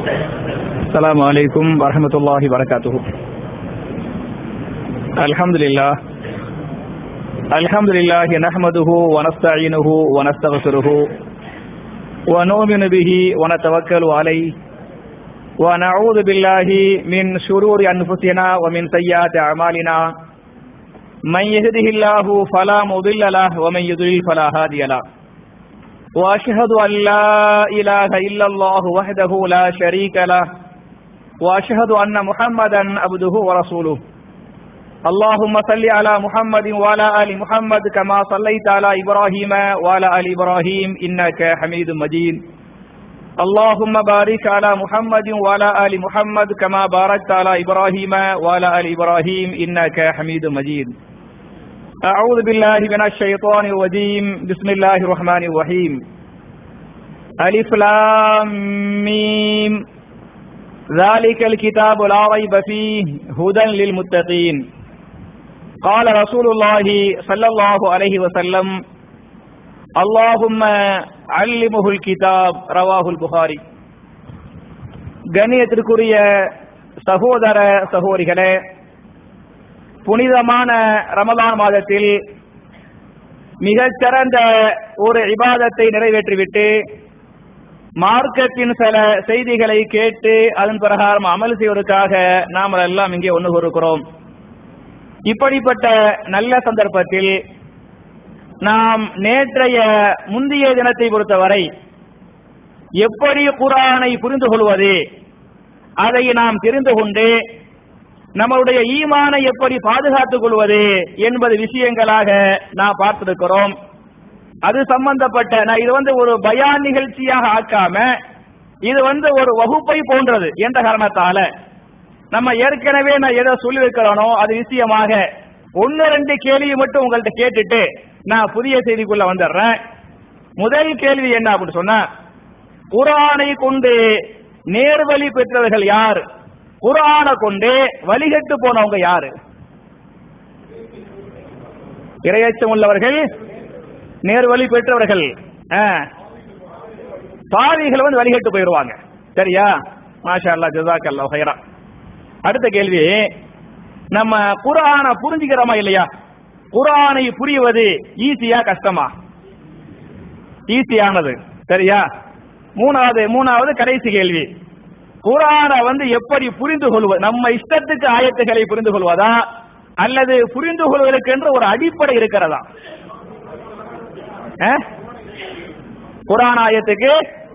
السلام عليكم ورحمة الله وبركاته الحمد لله الحمد لله نحمده ونستعينه ونستغفره ونؤمن به ونتوكل عليه ونعوذ بالله من شرور أنفسنا ومن سيئات أعمالنا من يهده الله فلا مضل له ومن يضلل فلا هادي له واشهد ان لا اله الا الله وحده لا شريك له واشهد ان محمدا عبده ورسوله اللهم صل على محمد وعلى ال محمد كما صليت على ابراهيم وعلى ال ابراهيم انك حميد مجيد اللهم بارك على محمد وعلى ال محمد كما باركت على ابراهيم وعلى ال ابراهيم انك حميد مجيد أعوذ بالله من الشيطان الرجيم بسم الله الرحمن الرحيم ألف لام ميم ذلك الكتاب لا ريب فيه هدى للمتقين قال رسول الله صلى الله عليه وسلم اللهم علمه الكتاب رواه البخاري கண்ணியத்திற்குரிய சகோதர சகோதரிகளே புனிதமான ரமதான் மாதத்தில் மிகச்சிறந்த ஒரு இபாதத்தை நிறைவேற்றிவிட்டு மார்க்கத்தின் சில செய்திகளை கேட்டு அதன் பிரகாரம் அமல் செய்வதற்காக நாம் எல்லாம் இங்கே ஒன்று கூறுகிறோம் இப்படிப்பட்ட நல்ல சந்தர்ப்பத்தில் நாம் நேற்றைய முந்தைய தினத்தை பொறுத்தவரை எப்படி குரானை புரிந்து கொள்வது அதை நாம் தெரிந்து கொண்டு நம்மளுடைய ஈமானை எப்படி பாதுகாத்துக் கொள்வது என்பது விஷயங்களாக நான் பார்த்திருக்கிறோம் அது சம்பந்தப்பட்ட நான் இது வந்து ஒரு பயான் நிகழ்ச்சியாக ஆக்காம இது வந்து ஒரு வகுப்பை போன்றது என்ற காரணத்தால நம்ம ஏற்கனவே நான் எதை சொல்லி வைக்கிறோனோ அது விஷயமாக ஒன்னு ரெண்டு கேள்வி மட்டும் உங்கள்ட்ட கேட்டுட்டு நான் புதிய செய்திக்குள்ள வந்துடுறேன் முதல் கேள்வி என்ன அப்படின்னு சொன்னா குரானை கொண்டு நேர்வழி பெற்றவர்கள் யார் குரான கொண்டு வழிகட்டு போனவங்க யாரு இரையச்சம் உள்ளவர்கள் நேர்வழி பெற்றவர்கள் பாவிகள் வந்து வழிகட்டு போயிடுவாங்க சரியா மாஷா அல்லா ஜசாக் அல்லா ஹைரா அடுத்த கேள்வி நம்ம குரான புரிஞ்சுக்கிறோமா இல்லையா குரானை புரிவது ஈஸியா கஷ்டமா ஈஸியானது சரியா மூணாவது மூணாவது கடைசி கேள்வி குரான வந்து எப்படி புரிந்து கொள்வது நம்ம இஷ்டத்துக்கு ஆயத்துகளை புரிந்து கொள்வதா அல்லது புரிந்து கொள்வதற்கு என்று ஒரு அடிப்படை இருக்கிறதா குரான் ஆயத்துக்கு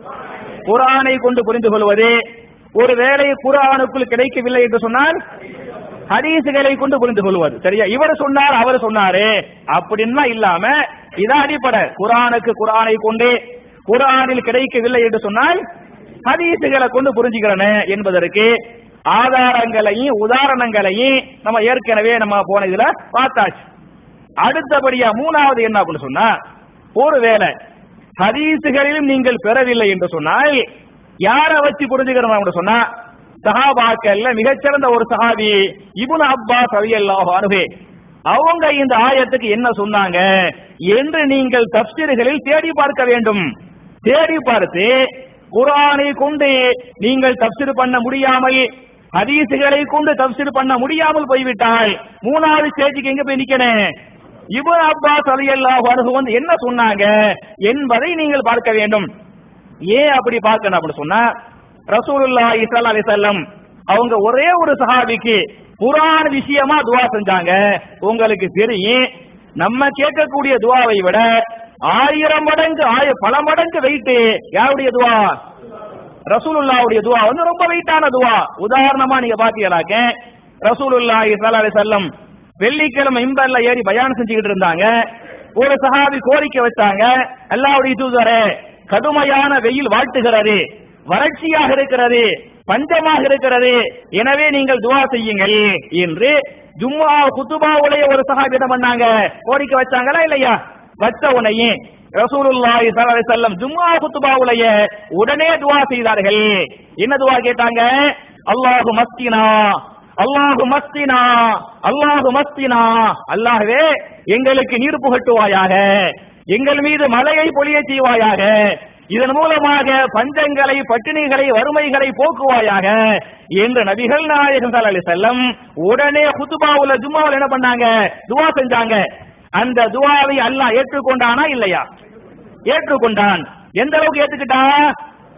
குரானை கொண்டு புரிந்து கொள்வது ஒருவேளை குரானுக்குள் கிடைக்கவில்லை என்று சொன்னால் ஹதீசுகளை கொண்டு புரிந்து கொள்வது சரியா இவர் சொன்னார் அவர் சொன்னாரு அப்படின்னா இல்லாம இதான் அடிப்படை குரானுக்கு குரானை கொண்டு குரானில் கிடைக்கவில்லை என்று சொன்னால் ஹதீசுகளை கொண்டு புரிஞ்சுக்கிறன என்பதற்கு ஆதாரங்களையும் உதாரணங்களையும் நம்ம ஏற்கனவே நம்ம போன இதுல பார்த்தாச்சு அடுத்தபடியா மூணாவது என்ன அப்படின்னு சொன்னா ஒருவேளை ஹதீசுகளிலும் நீங்கள் பெறவில்லை என்று சொன்னால் யாரை வச்சு புரிஞ்சுக்கிறோம் சொன்னா சஹாபாக்கள்ல மிகச்சிறந்த ஒரு சஹாபி இபுன் அப்பாஸ் அலியல்லாஹு அனுகே அவங்க இந்த ஆயத்துக்கு என்ன சொன்னாங்க என்று நீங்கள் தப்சீர்களில் தேடி பார்க்க வேண்டும் தேடி பார்த்து குரானை கொண்டு நீங்கள் தப்சிர் பண்ண முடியாமல் ஹதீசுகளை கொண்டு தப்சிர் பண்ண முடியாமல் போய்விட்டால் மூணாவது ஸ்டேஜுக்கு எங்க போய் நிக்கணும் இபுன் அப்பாஸ் அலி அல்லாஹ் வந்து என்ன சொன்னாங்க என்பதை நீங்கள் பார்க்க வேண்டும் ஏன் அப்படி பார்க்கணும் அப்படின்னு சொன்னா ரசூலுல்லா இசல்லா அலிசல்லம் அவங்க ஒரே ஒரு சஹாபிக்கு குரான் விஷயமா துவா செஞ்சாங்க உங்களுக்கு தெரியும் நம்ம கேட்கக்கூடிய துவாவை விட ஆயிரம் மடங்கு ஆய பல மடங்கு வெயிட்டு யாருடைய துவா ரசூலுல்லாவுடைய துவா வந்து ரொம்ப வெயிட்டான துவா உதாரணமா நீங்க பாத்தீங்களாக்க ரசூலுல்லா சல்லா செல்லம் வெள்ளிக்கிழமை இம்பர்ல ஏறி பயானம் செஞ்சுக்கிட்டு இருந்தாங்க ஒரு சஹாபி கோரிக்கை வச்சாங்க அல்லாவுடைய தூதரே கடுமையான வெயில் வாழ்த்துகிறது வறட்சியாக இருக்கிறது பஞ்சமாக இருக்கிறது எனவே நீங்கள் துவா செய்யுங்கள் என்று ஜும்மா குத்துபாவுடைய ஒரு சஹாபிடம் பண்ணாங்க கோரிக்கை வச்சாங்களா இல்லையா வச்ச உடனே ரசூலுல்லாஹி ஸல்லல்லாஹு அலைஹி வஸல்லம் ஜும்மா குத்துபாவுடைய உடனே துவா செய்தார்கள் என்ன துவா கேட்டாங்க அல்லாஹு மஸ்கினா அல்லாஹு மஸ்தினா அல்லாஹு மஸ்தினா அல்லாஹ்வே எங்களுக்கு நீர் புகட்டுவாயாக எங்கள் மீது மலையை பொழிய செய்வாயாக இதன் மூலமாக பஞ்சங்களை பட்டினிகளை வறுமைகளை போக்குவாயாக என்று நபிகள் நாயகம் ஸல்லல்லாஹு அலைஹி வஸல்லம் உடனே குத்துபாவுல ஜும்மாவுல என்ன பண்ணாங்க துவா செஞ்சாங்க அந்த துவாவை அல்லாஹ் ஏற்றுக்கொண்டானா இல்லையா ஏற்றுக்கொண்டான் எந்த அளவுக்கு ஏத்துக்கிட்டான்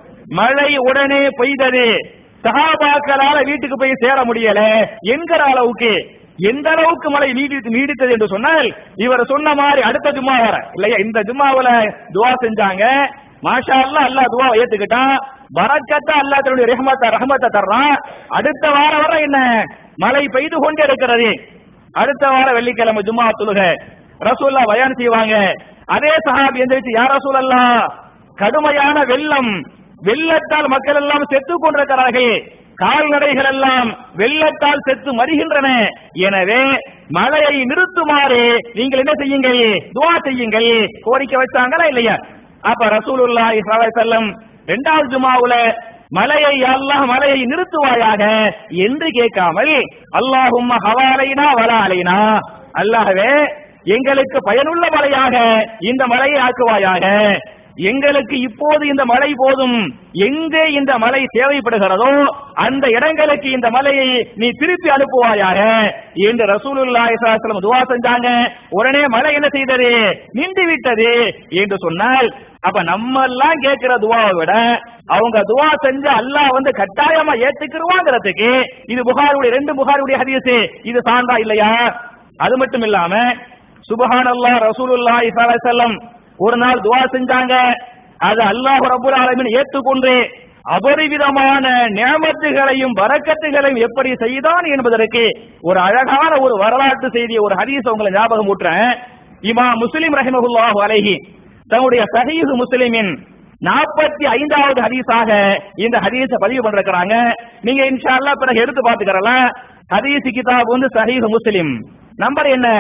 மழை உடனே பெய்தது சஹாபாக்களால வீட்டுக்கு போய் சேர முடியல என்கிற அளவுக்கு எந்த அளவுக்கு மழை நீடித்து நீடித்தது என்று சொன்னால் இவர் சொன்ன மாதிரி அடுத்த ஜும்மா வர இல்லையா இந்த ஜும்மாவுல துவா செஞ்சாங்க மாஷா அல்லாஹ் அல்லாஹ் துவா ஏத்துக்கிட்டான் பரக்கத்தா அல்லாஹ் தன்னுடைய ரஹமத்த ரஹமத்தை தர்றான் அடுத்த வாரம் வர என்ன மழை பெய்து கொண்டே இருக்கிறது அடுத்த வாரம் வெள்ளிக்கிழமை ஜும்மா தொழுக ரசூல்லா பயான் செய்வாங்க அதே சஹாபி எந்திரிச்சு யார் ரசூலல்லா கடுமையான வெள்ளம் வெள்ளத்தால் மக்கள் எல்லாம் செத்து கொண்டிருக்கிறார்கள் கால்நடைகள் எல்லாம் வெள்ளத்தால் செத்து மறிகின்றன எனவே மழையை நிறுத்துமாறு நீங்கள் என்ன செய்யுங்கள் துவா செய்யுங்கள் கோரிக்கை வச்சாங்களா இல்லையா அப்ப ரசூலுல்லாஹி ஸல்லல்லாஹு அலைஹி வஸல்லம் இரண்டாவது ஜுமாவுல மலையை அல்லாஹ் மலையை நிறுத்துவாயாக என்று கேட்காமல் அல்லாஹும்ம ஹவாலைனா வலாலைனா அல்லாஹ்வே எங்களுக்கு பயனுள்ள மலையாக இந்த மலையை ஆக்குவாயாக எங்களுக்கு இப்போது இந்த மழை போதும் எங்கே இந்த மழை தேவைப்படுகிறதோ அந்த இடங்களுக்கு இந்த மலையை நீ திருப்பி அனுப்புவாயாக என்று ரசூலுல்லாஹி ஸல்லல்லாஹு அலைஹி வஸல்லம் துஆ செஞ்சாங்க உடனே மழை என்ன செய்தது நின்று விட்டது என்று சொன்னால் அப்ப நம்ம எல்லாம் கேட்கிற துவாவை விட அவங்க துவா செஞ்சு அல்லாஹ் வந்து கட்டாயமா ஏத்துக்கிருவாங்கிறதுக்கு இது புகாருடைய ரெண்டு புகாருடைய ஹதீஸ் இது சான்றா இல்லையா அது மட்டும் இல்லாம சுபஹானல்லாஹ் ரசூலுல்லாஹி ஸல்லல்லாஹு அலைஹி வஸல்லம் ஒரு நாள் துவா செஞ்சாங்க அது அல்லாஹ் ரப்பல் ஆலமீன் ஏற்றுக்கொண்டு அபரிவிதமான நியமத்துகளையும் வரக்கத்துகளையும் எப்படி செய்தான் என்பதற்கு ஒரு அழகான ஒரு வரலாற்று செய்தி ஒரு ஹதீஸ் உங்களை ஞாபகம் ஊட்டுறேன் இமா முஸ்லிம் ரஹிமஹுல்லாஹு அலைஹி தன்னுடைய சஹீஹ் முஸ்லிமின் நாற்பத்தி ஐந்தாவது ஹதீஸாக இந்த ஹதீஸ பதிவு பண்றாங்க நீங்க இன்ஷா அல்லாஹ் பிறகு எடுத்து பாத்துக்கிறலாம் ஹதீஸ் கிதாப் வந்து சஹீஹ் முஸ்லிம் நம்பர் என்ன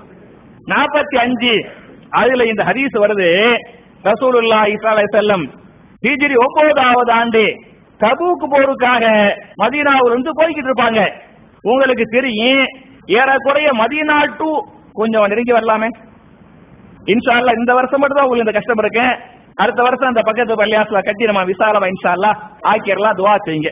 நாற்பத்தி அஞ்சு அதுல இந்த ஹதீஸ் வருது ரசூலுல்லா இஸ்லா செல்லம் ஹிஜ்ரி ஒன்பதாவது ஆண்டு தபூக்கு போருக்காக மதீனாவுல இருந்து போய்கிட்டு இருப்பாங்க உங்களுக்கு தெரியும் ஏறக்குறைய மதீனா டு கொஞ்சம் நெருங்கி வரலாமே இன்ஷா அல்லாஹ் இந்த வருஷம் மட்டும் தான் உங்களுக்கு இந்த கஷ்டம் இருக்கு அடுத்த வருஷம் அந்த பக்கத்து பள்ளியாசுல கட்டி நம்ம விசாலமா இன்ஷா அல்லாஹ் ஆக்கிரலாம் துவா செய்யுங்க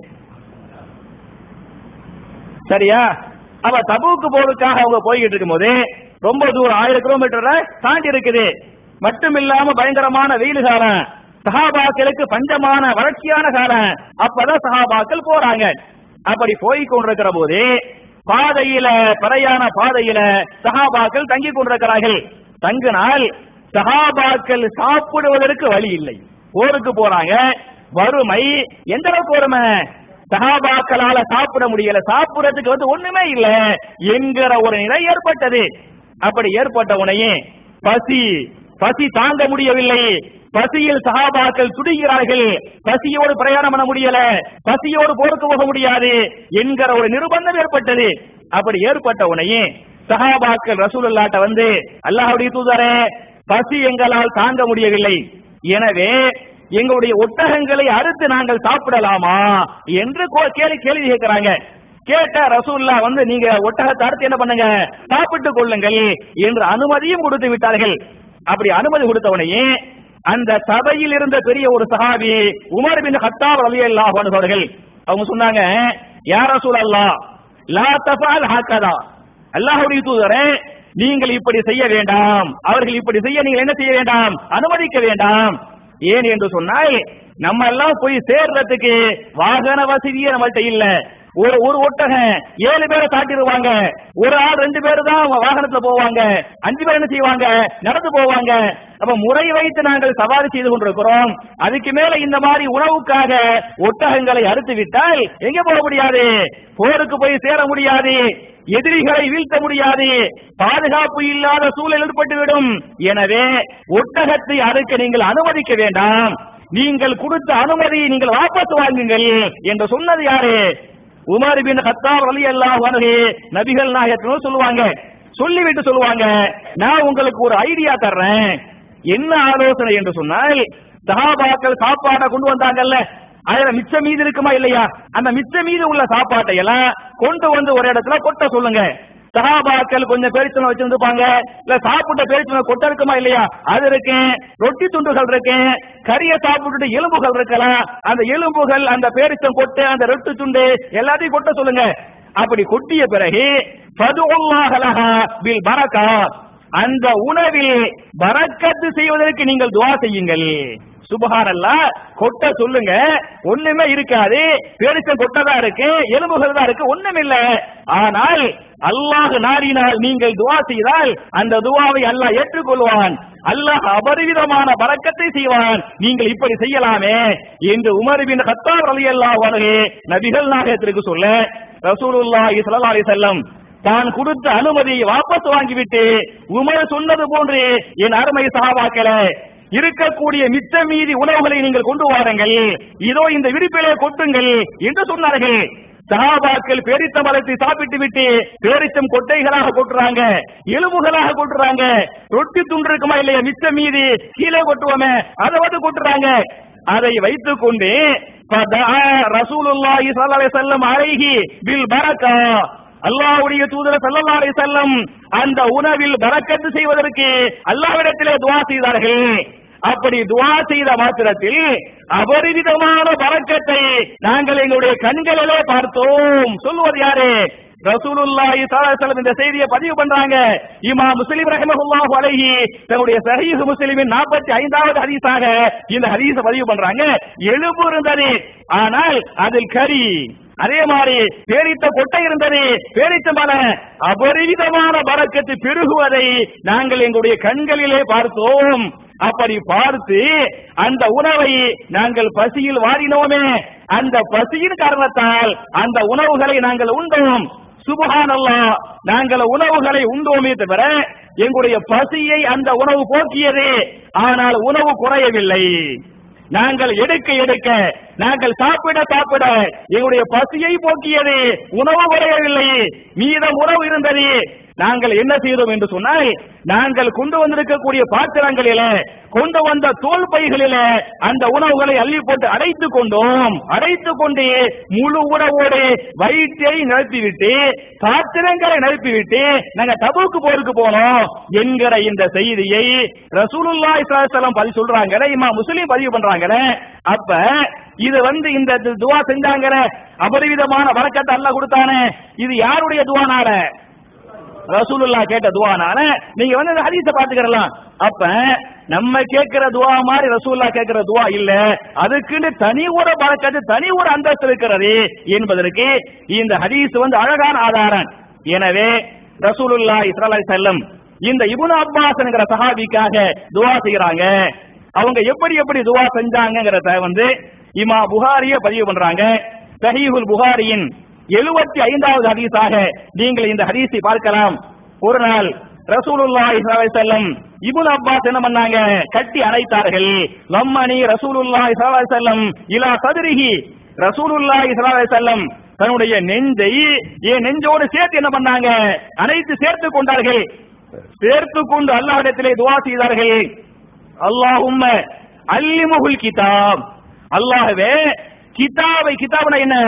சரியா அப்ப தபூக்கு போருக்காக அவங்க போய்கிட்டு இருக்கும்போது ரொம்ப தூரம் ஆயிரம் கிலோமீட்டர் தாண்டி இருக்குது மட்டும் இல்லாம பயங்கரமான வெயில் காலம் சஹாபாக்களுக்கு பஞ்சமான வறட்சியான காலம் அப்பதான் சஹாபாக்கள் போறாங்க அப்படி போய் கொண்டிருக்கிற போது பாதையில பிரயாண பாதையில சஹாபாக்கள் தங்கி கொண்டிருக்கிறார்கள் தங்கினால் சஹாபாக்கள் சாப்பிடுவதற்கு வழி இல்லை போருக்கு போறாங்க வறுமை எந்த அளவுக்கு வறுமை சஹாபாக்களால சாப்பிட முடியல சாப்பிடுறதுக்கு வந்து ஒண்ணுமே இல்ல என்கிற ஒரு நிலை ஏற்பட்டது அப்படி ஏற்பட்ட உடனே பசி பசி தாங்க முடியவில்லை பசியில் சஹாபாக்கள் துடிகிறார்கள் பசியோடு பிரயாணம் பண்ண முடியல பசியோடு போருக்கு போக முடியாது என்கிற ஒரு நிர்பந்தம் ஏற்பட்டது அப்படி ஏற்பட்ட உடனே சஹாபாக்கள் ரசூலுல்லாட்ட வந்து அல்லாஹ்வுடைய தூதரே பசி எங்களால் தாங்க முடியவில்லை எனவே எங்களுடைய ஒட்டகங்களை அறுத்து நாங்கள் சாப்பிடலாமா என்று கோ- கேள்வி கேள்வி கேட்கிறாங்க கேட்ட ரசூல்லா வந்து நீங்க ஒட்டகத்தை அறுத்து என்ன பண்ணுங்க சாப்பிட்டுக் கொள்ளுங்கள் என்று அனுமதியும் கொடுத்து விட்டார்கள் அப்படி அனுமதி கொடுத்தவனையே அந்த சபையில் இருந்த பெரிய ஒரு சஹாபி உமர் பின் ஹத்தாப் ரலியல்லாஹு அன்ஹு அவர்கள் அவங்க சொன்னாங்க யா ரசூலல்லாஹ் லா தஃபால் ஹக்கதா அல்லாஹ்வுடைய தூதரே நீங்கள் இப்படி செய்ய வேண்டாம் அவர்கள் இப்படி செய்ய நீங்கள் என்ன செய்ய வேண்டாம் அனுமதிக்க வேண்டாம் ஏன் என்று சொன்னால் நம்ம எல்லாம் போய் சேர்றதுக்கு வாகன வசதியே நம்மள்ட்ட இல்ல ஒரு ஒரு ஒட்டகம் ஏழு பேரை தாட்டிடுவாங்க ஒரு ஆள் ரெண்டு பேர் தான் வாகனத்துல போவாங்க அஞ்சு பேர் என்ன செய்வாங்க நடந்து போவாங்க அப்ப முறை வைத்து நாங்கள் சவாரி செய்து கொண்டிருக்கிறோம் அதுக்கு மேல இந்த மாதிரி உணவுக்காக ஒட்டகங்களை அறுத்து விட்டால் எங்க போக முடியாது போருக்கு போய் சேர முடியாது எதிரிகளை வீழ்த்த முடியாது பாதுகாப்பு இல்லாத சூழல் ஏற்பட்டுவிடும் எனவே ஒட்டகத்தை அறுக்க நீங்கள் அனுமதிக்க வேண்டாம் நீங்கள் கொடுத்த அனுமதியை நீங்கள் வாபஸ் வாங்குங்கள் என்று சொன்னது யாரு உமர் பின் கத்தாப் ரலியல்லாஹு அன்ஹு நபிகள் நாயகத்தினும் சொல்லுவாங்க சொல்லிவிட்டு சொல்லுவாங்க நான் உங்களுக்கு ஒரு ஐடியா தர்றேன் என்ன ஆலோசனை என்று சொன்னால் சஹாபாக்கள் சாப்பாடை கொண்டு வந்தாங்கல்ல அதுல மிச்சம் மீது இருக்குமா இல்லையா அந்த மிச்சம் மீது உள்ள சாப்பாட்டை எல்லாம் கொண்டு வந்து ஒரு இடத்துல கொட்ட சொல்லுங்க சஹாபாக்கள் கொஞ்சம் பேரிச்சனம் வச்சிருந்துப்பாங்க இல்ல சாப்பிட்ட பேரிச்சனம் கொட்டை இருக்குமா இல்லையா அது இருக்கு ரொட்டி துண்டுகள் இருக்கு கறிய சாப்பிட்டுட்டு எலும்புகள் இருக்கலாம் அந்த எலும்புகள் அந்த பேரிச்சம் கொட்டு அந்த ரொட்டி துண்டு எல்லாத்தையும் கொட்ட சொல்லுங்க அப்படி கொட்டிய பிறகு ஃபதுல்லாஹ லஹா பில் பரக்கா அந்த உணவில் பரக்கத்து செய்வதற்கு நீங்கள் துவா செய்யுங்கள் சுபஹானல்லா கொட்ட சொல்லுங்க ஒண்ணுமே இருக்காது பேரிச்சம் கொட்டதான் இருக்கு எலும்புகள் தான் இருக்கு ஒண்ணும் இல்ல ஆனால் அல்லாஹ் நாடினால் நீங்கள் துவா செய்தால் அந்த துவாவை அல்லாஹ் ஏற்றுக்கொள்வான் அல்லாஹ் அபரிவிதமான பறக்கத்தை செய்வான் நீங்கள் இப்படி செய்யலாமே என்று உமர் பின் கத்தார் ரலியல்லாஹு அன்ஹு நபிகள் நாயகத்திற்கு சொல்ல ரசூலுல்லாஹி ஸல்லல்லாஹு அலைஹி வஸல்லம் தான் கொடுத்த அனுமதியை வாபஸ் வாங்கிவிட்டு உமர் சொன்னது போன்று என் அருமை சஹாபாக்களே இருக்கக்கூடிய மிச்ச மீதி உணவுகளை நீங்கள் கொண்டு வாருங்கள் இதோ இந்த விரிப்பிலே கொட்டுங்கள் என்று சொன்னார்கள் சஹாபாக்கள் பேரித்த மரத்தை சாப்பிட்டு விட்டு பேரித்தம் கொட்டைகளாக கொட்டுறாங்க எலும்புகளாக கொட்டுறாங்க ரொட்டி துண்டு இருக்குமா இல்லையா மிச்ச மீதி கீழே கொட்டுவோமே அதை வந்து கொட்டுறாங்க அதை வைத்துக் கொண்டு ரசூலுல்லாஹி ஸல்லல்லாஹு அலைஹி வஸல்லம் அலைஹி பில் பரக்கா அல்லாஹ்வுடைய தூதர் ஸல்லல்லாஹு அலைஹி வஸல்லம் அந்த உணவில் பரக்கத்து செய்வதற்கு அல்லாஹ்விடத்திலே துஆ செய்தார்கள் அப்படி துஆ செய்த மாத்திரத்தில் அபரிவிதமான பரக்கத்தை நாங்கள் எங்களுடைய கண்களிலே பார்த்தோம் சொல்லுவது யாரு ரசூலுல்லாஹி ஸல்லல்லாஹு அலைஹி வஸல்லம் இந்த செய்தியை பதிவு பண்றாங்க இமாம் முஸ்லிம் ரஹிமஹுல்லாஹு அலைஹி தன்னுடைய சஹீஹ் முஸ்லிமின் 45வது ஹதீஸாக இந்த ஹதீஸை பதிவு பண்றாங்க எலும்பு இருந்தது ஆனால் அதில் கரி அதே மாதிரி பேரித்த கொட்டை இருந்தது பேரித்த மல அபரிவிதமான பறக்கத்து பெருகுவதை நாங்கள் எங்களுடைய கண்களிலே பார்த்தோம் அப்படி பார்த்து அந்த உணவை நாங்கள் பசியில் வாடினோமே அந்த பசியின் காரணத்தால் அந்த உணவுகளை நாங்கள் உண்டோம் சுபஹானல்லா நாங்கள் உணவுகளை உண்டோமே தவிர எங்களுடைய பசியை அந்த உணவு போக்கியது ஆனால் உணவு குறையவில்லை நாங்கள் எடுக்க எடுக்க நாங்கள் சாப்பிட சாப்பிட எங்களுடைய பசியை போக்கியது உணவு குறையவில்லை மீதம் உணவு இருந்தது நாங்கள் என்ன செய்தோம் என்று சொன்னால் நாங்கள் கொண்டு வந்திருக்கக்கூடிய பாத்திரங்களில கொண்டு வந்த தோல் பைகளில அந்த உணவுகளை அள்ளி போட்டு அடைத்துக் கொண்டோம் அடைத்துக் கொண்டு முழு உணவோடு வயிற்றை நிரப்பிவிட்டு பாத்திரங்களை நிரப்பிவிட்டு நாங்க தபுக்கு போருக்கு போனோம் என்கிற இந்த செய்தியை ரசூலுல்லாஹி ஸல்லல்லாஹு அலைஹி வஸல்லம் பதிவு சொல்றாங்க இமா முஸ்லீம் பதிவு பண்றாங்க அப்ப இது வந்து இந்த துவா செஞ்சாங்கிற அபரிவிதமான வழக்கத்தை அல்லாஹ் கொடுத்தானே இது யாருடைய துவானால ரசூலுல்லா கேட்ட துவானால நீங்க வந்து இந்த ஹதீஸ பாத்துக்கிறலாம் அப்ப நம்ம கேட்கிற துவா மாதிரி ரசூல்லா கேட்கிற துவா இல்ல அதுக்குன்னு தனி ஒரு பறக்கத்து தனி ஒரு அந்தஸ்து இருக்கிறது என்பதற்கு இந்த ஹதீஸ் வந்து அழகான ஆதாரம் எனவே ரசூலுல்லா இஸ்ரலை செல்லம் இந்த இபுன் அப்பாஸ் என்கிற சஹாபிக்காக துவா செய்யறாங்க அவங்க எப்படி எப்படி துவா செஞ்சாங்கிறத வந்து இமா புகாரிய பதிவு பண்றாங்க சஹீஹுல் புகாரியின் எழுபத்தி ஐந்தாவது ஹதீஸாக நீங்கள் இந்த ஹதீஸை பார்க்கலாம் ஒரு நாள் ரசூலுல்லாஹி ஸல்லல்லாஹு அலைஹி வஸல்லம் இப்னு அப்பாஸ் என்ன பண்ணாங்க கட்டி அணைத்தார்கள் லம்மனி ரசூலுல்லாஹி ஸல்லல்லாஹு அலைஹி வஸல்லம் இலா சதுரிஹி ரசூலுல்லாஹி ஸல்லல்லாஹு அலைஹி வஸல்லம் தன்னுடைய நெஞ்சை என் நெஞ்சோடு சேர்த்து என்ன பண்ணாங்க அனைத்து சேர்த்து கொண்டார்கள் சேர்த்து கொண்டு அல்லாஹ்விடத்திலே துஆ செய்தார்கள் அல்லாஹும்ம அல்லிமுல் கிதாப் அல்லாஹ்வே கிதாபை கிதாப்னா என்ன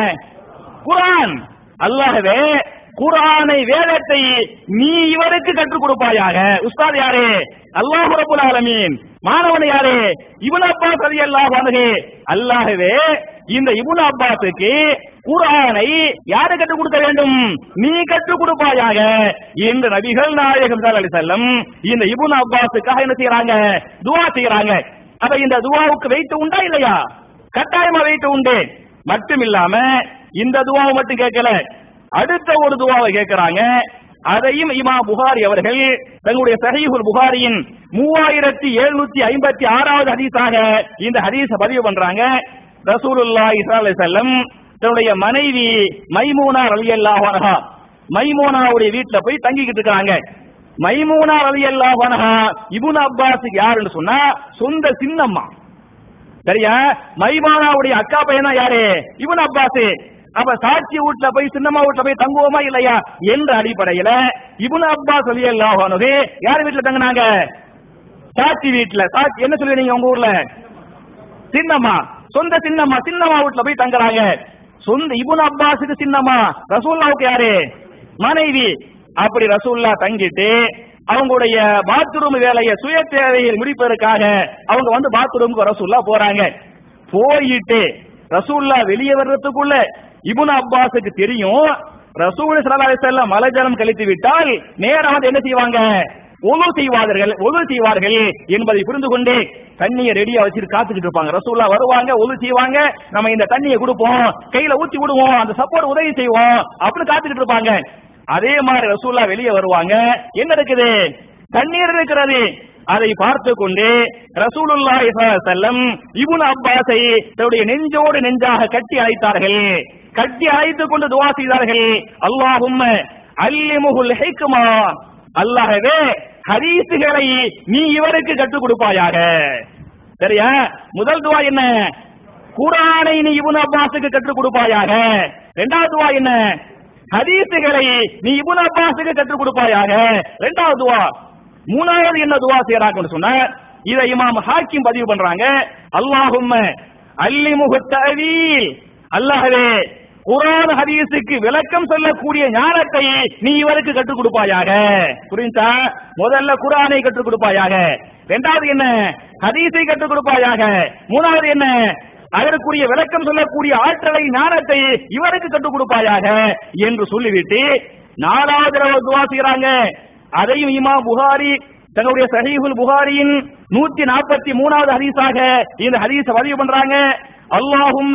குரான் அல்லாஹ்வே குரானை வேதத்தை நீ இவருக்கு கற்றுக் கொடுப்பாயாக உஸ்தாத் யாரு அல்லாஹ் ரபுல் ஆலமீன் மாணவன் யாரு இப்னு அப்பாஸ் ரலியல்லாஹு அன்ஹு அல்லாஹ்வே இந்த இப்னு அப்பாஸுக்கு குரானை யாரு கற்றுக் கொடுக்க வேண்டும் நீ கற்றுக் கொடுப்பாயாக என்று நபிகள் நாயகம் ஸல்லல்லாஹு அலைஹி வஸல்லம் இந்த இப்னு அப்பாஸுக்காக என்ன செய்யறாங்க துஆ செய்யறாங்க அப்ப இந்த துஆவுக்கு வெயிட் உண்டா இல்லையா கட்டாயமா வெயிட் உண்டு மட்டும் இல்லாம இந்த துவாவை மட்டும் கேட்கல அடுத்த ஒரு துவாவை கேட்கிறாங்க அதையும் இமா புகாரி அவர்கள் தங்களுடைய சஹீஹுல் புகாரியின் மூவாயிரத்தி எழுநூத்தி ஐம்பத்தி ஆறாவது ஹதீஸாக இந்த ஹதீஸ பதிவு பண்றாங்க ரசூலுல்லாஹி ஸல்லல்லாஹு அலைஹி வஸல்லம் தன்னுடைய மனைவி மைமூனா ரலியல்லாஹு அன்ஹா மைமூனாவுடைய வீட்டுல போய் தங்கிக்கிட்டு இருக்காங்க மைமூனா ரலியல்லாஹு அன்ஹா இப்னு அப்பாஸுக்கு யாருன்னு சொன்னா சொந்த சின்னம்மா சரியா மைமானாவுடைய அக்கா பையனா யாரு இவன் அப்பாஸ் அப்ப சாட்சி வீட்டுல போய் சின்னம்மா வீட்டுல போய் தங்குவோமா இல்லையா என்ற அடிப்படையில இவனு அப்பாஸ் சொல்லி எல்லாம் யார் வீட்டுல தங்கினாங்க சாட்சி வீட்டுல சாட்சி என்ன சொல்லுவீங்க உங்க ஊர்ல சின்னம்மா சொந்த சின்னம்மா சின்னம்மா வீட்டுல போய் தங்குறாங்க சொந்த இபுன் அப்பாஸுக்கு சின்னம்மா ரசூல்லாவுக்கு யாரு மனைவி அப்படி ரசூல்லா தங்கிட்டு அவங்களுடைய பாத்ரூம் வேலையை சுய தேவையை முடிப்பதற்காக அவங்க வந்து பாத்ரூமுக்கு ரசூல்லா போறாங்க போயிட்டு ரசூல்லா வெளியே வர்றதுக்குள்ள இப்னு அப்பாஸுக்கு தெரியும் ரசூல் ஸல்லல்லாஹு அலைஹி வஸல்லம் மலஜலம் கழித்து விட்டால் நேரா வந்து என்ன செய்வாங்க ஒழு செய்வார்கள் ஒழு செய்வார்கள் என்பதை புரிந்து கொண்டு தண்ணியை ரெடியா வச்சுட்டு காத்துக்கிட்டு இருப்பாங்க ரசூல்லா வருவாங்க ஒழு செய்வாங்க நம்ம இந்த தண்ணியை கொடுப்போம் கையில ஊத்தி விடுவோம் அந்த சப்போர்ட் உதவி செய்வோம் அப்படின்னு காத்துக்கிட்டு இருப்பாங்க அதே மாதிரி ரசூல்லா வெளியே வருவாங்க என்ன இருக்குது தண்ணீர் இருக்கிறது அதை பார்த்து கொண்டு ரசூலுல்லாஹி ஸல்லல்லாஹு அலைஹி வஸல்லம் இப்னு அப்பாஸை தன்னுடைய நெஞ்சோடு நெஞ்சாக கட்டி அழைத்தார்கள் கட்டி அழைத்துக் கொண்டு துஆ செய்தார்கள் அல்லாஹும்ம அல்லிமுஹுல் ஹிக்மா அல்லாஹ்வே ஹதீஸுகளை நீ இவருக்கு கற்றுக் கொடுப்பாயாக சரியா முதல் துவா என்ன குரானை நீ இப்னு அப்பாஸுக்கு கற்றுக் கொடுப்பாயாக இரண்டாவது துவா என்ன ஹதீஸுகளை நீ இப்னு அப்பாஸுக்கு கற்றுக் கொடுப்பாயாக இரண்டாவது துவா மூணாவது என்ன துவா செய்யறாங்கன்னு சொன்ன இதை இமாம் ஹாக்கிம் பதிவு பண்றாங்க அல்லாஹும்ம அல்லிமுக தவீல் அல்லாஹ்வே குரான் ஹதீஸுக்கு விளக்கம் சொல்லக்கூடிய ஞானத்தை நீ இவருக்கு கற்றுக் கொடுப்பாயாக புரிஞ்சா முதல்ல குரானை கற்றுக் கொடுப்பாயாக இரண்டாவது என்ன ஹதீஸை கற்றுக் கொடுப்பாயாக மூணாவது என்ன அதற்குரிய விளக்கம் சொல்லக்கூடிய ஆற்றலை ஞானத்தை இவருக்கு கற்றுக் கொடுப்பாயாக என்று சொல்லிவிட்டு நாலாவது தடவை துவா செய்யறாங்க அதையும் இமா புகாரி தன்னுடைய சஹீஹுல் புகாரியின் நூத்தி நாற்பத்தி மூணாவது ஹதீஸாக இந்த ஹதீஸ பதிவு பண்றாங்க அல்லாஹும்ம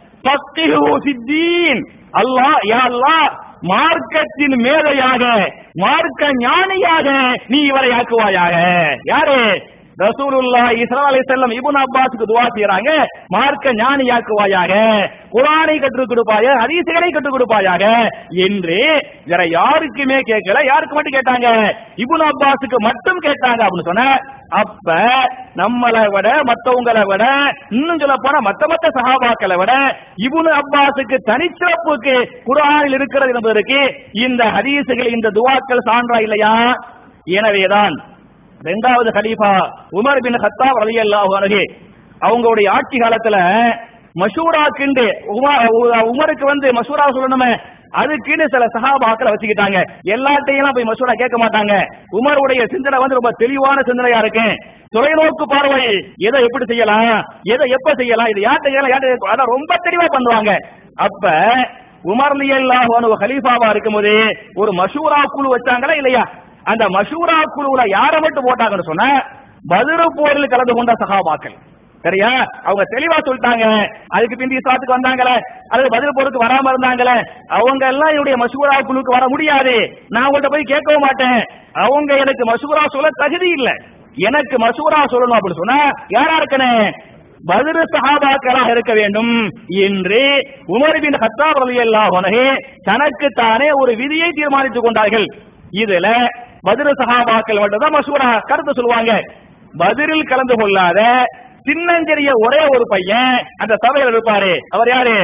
ஃபக்ஹு ஃபித்தீன் அல்லாஹ் யா அல்லாஹ் மார்க்கத்தின் மேதையாக மார்க்க ஞானியாக நீ இவரை ஆக்குவாயாக யாரு ரசூலுல்லாஹி ஸல்லல்லாஹு அலைஹி வஸல்லம் இப்னு அப்பாஸ்க்கு துஆ செய்றாங்க மார்க்க ஞானியாக்குவாயாக குர்ஆனை கற்றுக் கொடுப்பாய ஹதீஸுகளை கற்றுக் கொடுப்பாயாக என்று வேற யாருக்குமே கேட்கல யாருக்கு மட்டும் கேட்டாங்க இப்னு அப்பாஸுக்கு மட்டும் கேட்டாங்க அப்படின்னு சொன்ன அப்ப நம்மளை விட மத்தவங்களை விட இன்னும் சொல்ல போனா மத்த மத்த சஹாபாக்களை விட இப்னு அப்பாஸுக்கு தனிச்சிறப்புக்கு குர்ஆனில் இருக்கிறது என்பதற்கு இந்த ஹதீஸுகள் இந்த துவாக்கள் சான்றா இல்லையா எனவேதான் இரண்டாவது கலீஃபா உமர் பின் ஹத்தாப் ரலியல்லாஹு அன்ஹு அவங்களுடைய ஆட்சி காலத்துல மஷூராக்குண்டு உம- உ- உமருக்கு வந்து மஷூரா சொல்லணுமே அதுக்குன்னு சில சஹாபாக்களை வச்சுக்கிட்டாங்க எல்லாத்தையும் போய் மசூரா கேட்க மாட்டாங்க உமருடைய சிந்தனை வந்து ரொம்ப தெளிவான சிந்தனையா இருக்கு தொலைநோக்கு பார்வை எதை எப்படி செய்யலாம் எதை எப்ப செய்யலாம் இது யார்கிட்ட செய்யலாம் யார்கிட்ட அதான் ரொம்ப தெளிவா பண்ணுவாங்க அப்ப உமர் லியல்லாஹு அன்ஹு கலீஃபாவா இருக்கும்போது ஒரு மஷூரா குழு வச்சாங்களா இல்லையா அந்த மஷூரா குழுவுல யாரை மட்டும் போட்டாங்கன்னு சொன்னா பதிரு போரில் கலந்து கொண்ட சகாபாக்கள் சரியா அவங்க தெளிவா சொல்லிட்டாங்க அதுக்கு பிந்தி இஸ்லாத்துக்கு வந்தாங்களே அல்லது பதில் போருக்கு வராம இருந்தாங்களே அவங்க எல்லாம் என்னுடைய மசூரா குழுக்கு வர முடியாது நான் உங்கள்ட்ட போய் கேட்கவும் மாட்டேன் அவங்க எனக்கு மசூரா சொல்ல தகுதி இல்ல எனக்கு மசூரா சொல்லணும் அப்படின்னு சொன்னா யாரா இருக்கணும் பதிரு சஹாபாக்களாக இருக்க வேண்டும் என்று உமர் பின் ஹத்தாப் ரலியல்லாஹு அன்ஹு தனக்கு தானே ஒரு விதியை தீர்மானித்துக் கொண்டார்கள் இதுல பதிரு சஹாபாக்கள் மட்டும் தான் மசூரா கருத்து சொல்லுவாங்க பதிரில் கலந்து கொள்ளாத சின்னஞ்சிறிய ஒரே ஒரு பையன் அந்த சபையில் இருப்பாரு அவர் யாரு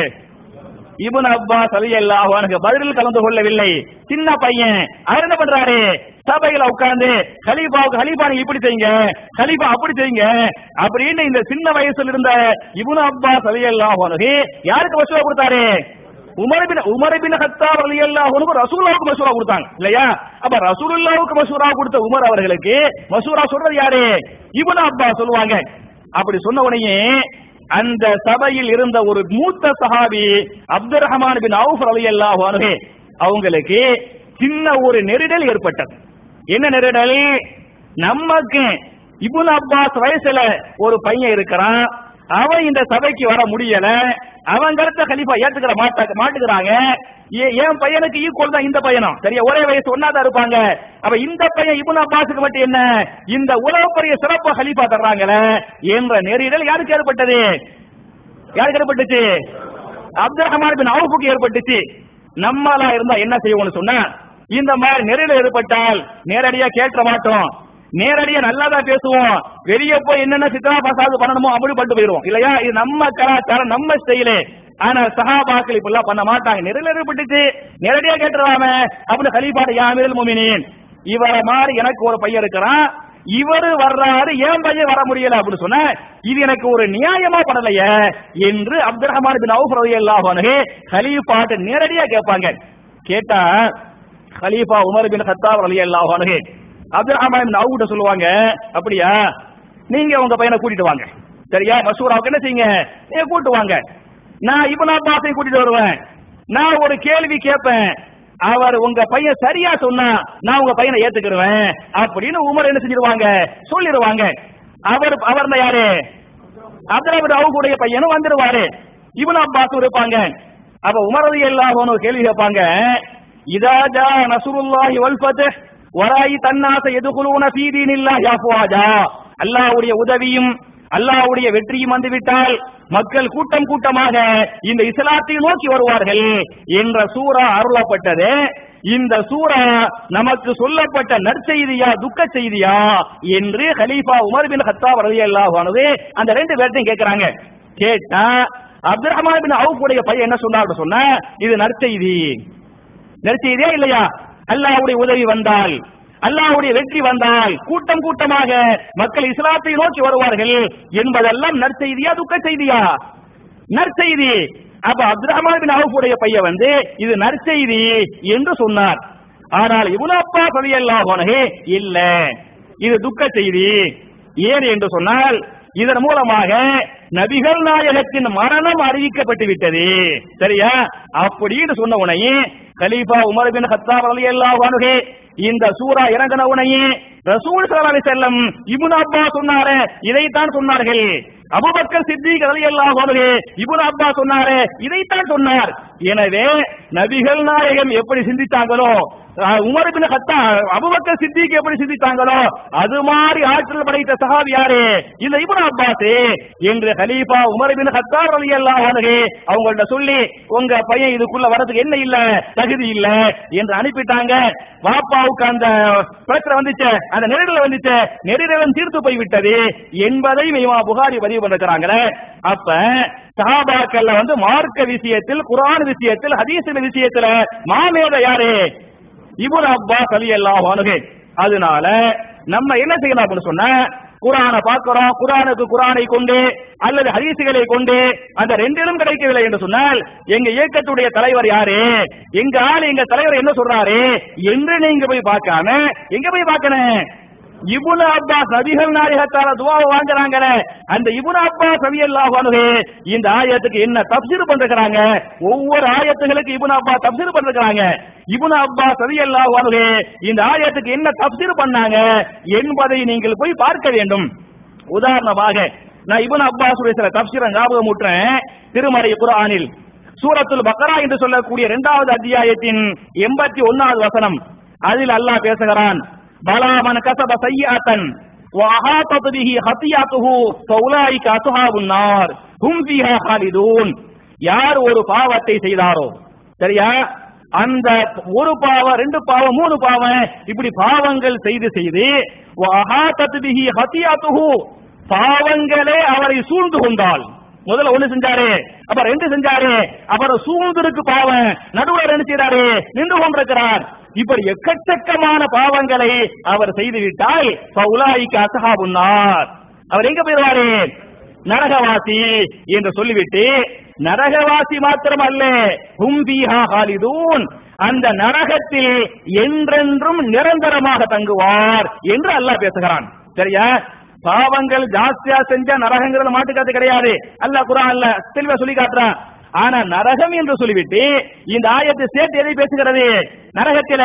இப்னு அப்பாஸ் ரலியல்லாஹு அன்ஹு பதிலில் கலந்து கொள்ளவில்லை சின்ன பையன் அவர் என்ன பண்றாரு சபையில உட்கார்ந்து கலீஃபாவுக்கு கலீஃபா நீங்க இப்படி செய்யுங்க கலீஃபா அப்படி செய்யுங்க அப்படின்னு இந்த சின்ன வயசுல இருந்த இப்னு அப்பாஸ் ரலியல்லாஹு அன்ஹு யாருக்கு மசூரா கொடுத்தாரு Umar bin Umar bin Khattab ரலியல்லாஹு அன்ஹு ரசூலுல்லாஹ்வுக்கு மசூரா கொடுத்தாங்க இல்லையா அப்ப ரசூலுல்லாஹ்வுக்கு மசூரா கொடுத்த உமர் அவர்களுக்கு மசூரா சொல்றது யாரு இப்னு அப்பாஸ் சொல்லுவாங்க அப்படி சொன்ன உடனே அந்த சபையில் இருந்த ஒரு மூத்த சஹாபி அப்துல் ரஹ்மான் பின் அவுஃப் ரலியல்லாஹு அன்ஹு அவங்களுக்கு சின்ன ஒரு நெருடல் ஏற்பட்டது என்ன நெருடல் நமக்கு இப்னு அப்பாஸ் வயசுல ஒரு பையன் இருக்கிறான் அவன் இந்த சபைக்கு வர முடியல அவன் கருத்த கலிஃபா ஏத்துக்கிற மாட்ட மாட்டுக்கிறாங்க ஏ- என் பையனுக்கு ஈக்குவல் தான் இந்த பையனும் சரியா ஒரே வயசு ஒன்னாதான் இருப்பாங்க அப்ப இந்த பையன் இப்னு அப்பாஸுக்கு மட்டும் என்ன இந்த உலகப்பரிய சிறப்பு கலிஃபா தர்றாங்களே என்ற நெறிடல் யாருக்கு ஏற்பட்டது யாருக்கு ஏற்பட்டுச்சு அப்துல் ரஹ்மான் பின் அவுஃபுக்கு ஏற்பட்டுச்சு நம்மளா இருந்தா என்ன செய்வோம்னு சொன்னா இந்த மாதிரி நெறிடல் ஏற்பட்டால் நேரடியா கேட்க மாட்டோம் நேரடியா நல்லாதான் பேசுவோம் வெளிய போய் என்னென்ன சித்தனா பசாது பண்ணணுமோ அப்படி பண்ணிட்டு போயிருவோம் இல்லையா இது நம்ம கலாச்சாரம் நம்ம ஸ்டைலு ஆனா சஹாபாக்கள் இப்படிலாம் பண்ண மாட்டாங்க நெறிடல் ஏற்பட்டுச்சு நேரடியா கேட்டுறாம அப்படின்னு கலீஃபாட யாமிரல் முமினின் இவரை மாதிரி எனக்கு ஒரு பையன் இருக்கிறான் இவரு வர்றாரு ஏன் பையன் வர முடியல அப்படின்னு சொன்ன இது எனக்கு ஒரு நியாயமா படலையே என்று அப்துல் ரஹ்மான் பின் அவுஃப் ரலியல்லாஹு அன்ஹு கலீஃபாட்ட நேரடியா கேட்பாங்க கேட்டா கலீஃபா உமர் பின் கத்தாப் ரலியல்லாஹு அன்ஹு அப்துல் ரஹ்மான் பின் அவுட்ட சொல்லுவாங்க அப்படியா நீங்க உங்க பையனை கூட்டிட்டு வாங்க சரியா மசூராவுக்கு என்ன செய்யுங்க நீங்க கூட்டு வாங்க நான் இப்னு அப்பாஸை கூட்டிட்டு வருவேன் நான் ஒரு கேள்வி கேட்பேன் அவர் உங்க பையன் சரியா சொன்னா நான் உங்க பையனை ஏத்துக்கிடுவேன் அப்படின்னு உமர் என்ன செஞ்சிருவாங்க சொல்லிடுவாங்க அவர் அவர் யாரு அப்துல் அவுடைய பையனும் வந்துருவாரு இப்னு அப்பாஸ் இருப்பாங்க அப்ப உமரது எல்லாம் ஒரு கேள்வி கேட்பாங்க இதா ஜா நசுருல்லாஹி வல் ஃபத்ஹ் வராயி தன்னாச எதுகுலூன ஃபீ தீனில்லாஹி அஃப்வாஜா அல்லாஹ்வுடைய உதவியும் அல்லாஹ்வுடைய வெற்றியும் வந்துவிட்டால் மக்கள் கூட்டம் கூட்டமாக இந்த இஸ்லாத்தை நோக்கி வருவார்கள் என்ற சூரா அருளப்பட்டது இந்த சூரா நமக்கு சொல்லப்பட்ட நற்செய்தியா துக்க செய்தியா என்று ஹலீஃபா உமர் பின் ஹத்தாப் ரலியல்லாஹு அன்ஹு அந்த ரெண்டு பேர்ட்டையும் கேக்குறாங்க கேட்டா அப்துல் ரஹ்மான் பின் அவுஃப் உடைய பையன் என்ன சொன்னார் சொன்னா இது நற்செய்தி நற்செய்தியா இல்லையா அல்லாஹ்வுடைய உதவி வந்தால் அல்லாஹ்வுடைய வெற்றி வந்தால் கூட்டம் கூட்டமாக மக்கள் இஸ்லாத்தை நோக்கி வருவார்கள் என்பதெல்லாம் நற்செய்தியா துக்க செய்தியா நற்செய்தி அப்ப அப்துல் ரஹ்மான் பின் அவுஃப் உடைய பையன் வந்து இது நற்செய்தி என்று சொன்னார் ஆனால் இப்னு அப்பாஸ் ரலியல்லாஹு அன்ஹு இல்ல இது துக்க செய்தி ஏன் என்று சொன்னால் இதன் மூலமாக நபிகள் நாயகத்தின் மரணம் அறிவிக்கப்பட்டு விட்டது சரியா அப்படின்னு சொன்ன உடனே கலீஃபா உமர் பின் ஹத்தாப் ரலியல்லாஹு அன்ஹு இந்த சூரா இறங்கின உடனே ரசூல் ஸல்லல்லாஹு அலைஹி வஸல்லம் இப்னு அப்பாஸ் சொன்னாரே இதைத்தான் சொன்னார்கள் அபூபக்கர் சித்திக் ரலியல்லாஹு அன்ஹு இப்னு அப்பாஸ் சொன்னாரே இதைத்தான் சொன்னார் எனவே நபிகள் நாயகம் எப்படி சிந்தித்தாங்களோ அஹ், Umar bin Khattab Abu Bakr Siddiq எப்படி சிந்தித்தாங்களோ அது மாதிரி ஆற்றல் படைத்த சஹாபி யாரு இந்த இப்னு அப்பாஸ் என்று கலீஃபா உமர் பின் கத்தாப் ரலியல்லாஹு அன்ஹு அவங்கள்ட்ட சொல்லி உங்க பையன் இதுக்குள்ள வரதுக்கு என்ன இல்ல தகுதி இல்ல என்று அனுப்பிட்டாங்க வாப்பாவுக்கு அந்த பிரச்சனை வந்துச்சு அந்த நெருடல் வந்துச்சு நெருடலும் தீர்த்து போய் விட்டது என்பதை இமாம் புகாரி பதிவு பண்ணிருக்கிறாங்களே அப்ப சஹாபாக்கள்ல வந்து மார்க்க விஷயத்தில் குர்ஆன் விஷயத்தில் ஹதீஸ் விஷயத்துல மாமேத யாரு இப்னு அப்பாஸ் ரலியல்லாஹு அன்ஹு அதனால நம்ம என்ன செய்யலாம் அப்படின்னு சொன்னா குரானை பார்க்கிறோம் குரானுக்கு குரானை கொண்டு அல்லது ஹதீசுகளை கொண்டு அந்த ரெண்டிலும் கிடைக்கவில்லை என்று சொன்னால் எங்க இயக்கத்துடைய தலைவர் யாரு எங்க ஆள் எங்க தலைவர் என்ன சொல்றாரு என்று நீங்க போய் பார்க்காம எங்க போய் பார்க்கணும் இபுன அப்பாஸ் நபிகள் நாயகத்தால துவாவை வாங்குறாங்களே அந்த இபுன அப்பாஸ் ரலியல்லாஹு அன்ஹு இந்த ஆயத்துக்கு என்ன தப்சீர் பண்றாங்க ஒவ்வொரு ஆயத்துகளுக்கு இபுன அப்பாஸ் தப்சீர் பண்றாங்க இபுன அப்பாஸ் ரலியல்லாஹு அன்ஹு இந்த ஆயத்துக்கு என்ன தப்சீர் பண்ணாங்க என்பதை நீங்கள் போய் பார்க்க வேண்டும் உதாரணமாக நான் இபுன அப்பாஸ் சில தப்சீரை ஞாபகம் ஊட்டுறேன் திருமறை குர்ஆனில் சூரத்துல் பக்ரா என்று சொல்லக்கூடிய இரண்டாவது அத்தியாயத்தின் எண்பத்தி ஒன்னாவது வசனம் அதில் அல்லாஹ் பேசுகிறான் பலா மன் கசப சய்யாத்தன் وأحاطت به خطيئته فأولئك أصحاب النار هم فيها خالدون யார் ஒரு பாவத்தை செய்தாரோ சரியா அந்த ஒரு பாவம் ரெண்டு பாவம் மூணு பாவம் இப்படி பாவங்கள் செய்து செய்து وأحاطت به خطيئته பாவங்களே அவரை சூழ்ந்து கொண்டாள் முதல்ல ஒண்ணு செஞ்சாரு அப்ப ரெண்டு செஞ்சாரு அப்புறம் சூழ்ந்திருக்கு பாவம் நடுவர் என்ன செய்யறாரு நின்று கொண்டிருக்கிறார் இப்படி எக்கச்சக்கமான பாவங்களை அவர் செய்து விட்டால் பவுலாய்க்கு அசகாபுன்னார் அவர் எங்க போயிருவாரு நரகவாசி என்று சொல்லிவிட்டு நரகவாசி மாத்திரம் அல்ல ஹும்பீஹா ஹாலிதூன் அந்த நரகத்தில் என்றென்றும் நிரந்தரமாக தங்குவார் என்று அல்லாஹ் பேசுகிறான் சரியா பாவங்கள் ஜாஸ்தியா செஞ்சா நரகங்கிறது மாட்டுக்காத்து கிடையாது அல்லாஹ் குரான் அல்ல தெளிவா சொல்லி காட்டுறான் ஆனா நரகம் என்று சொல்லிவிட்டு இந்த ஆயத்தை சேர்த்து எதை பேசுகிறது நரகத்தில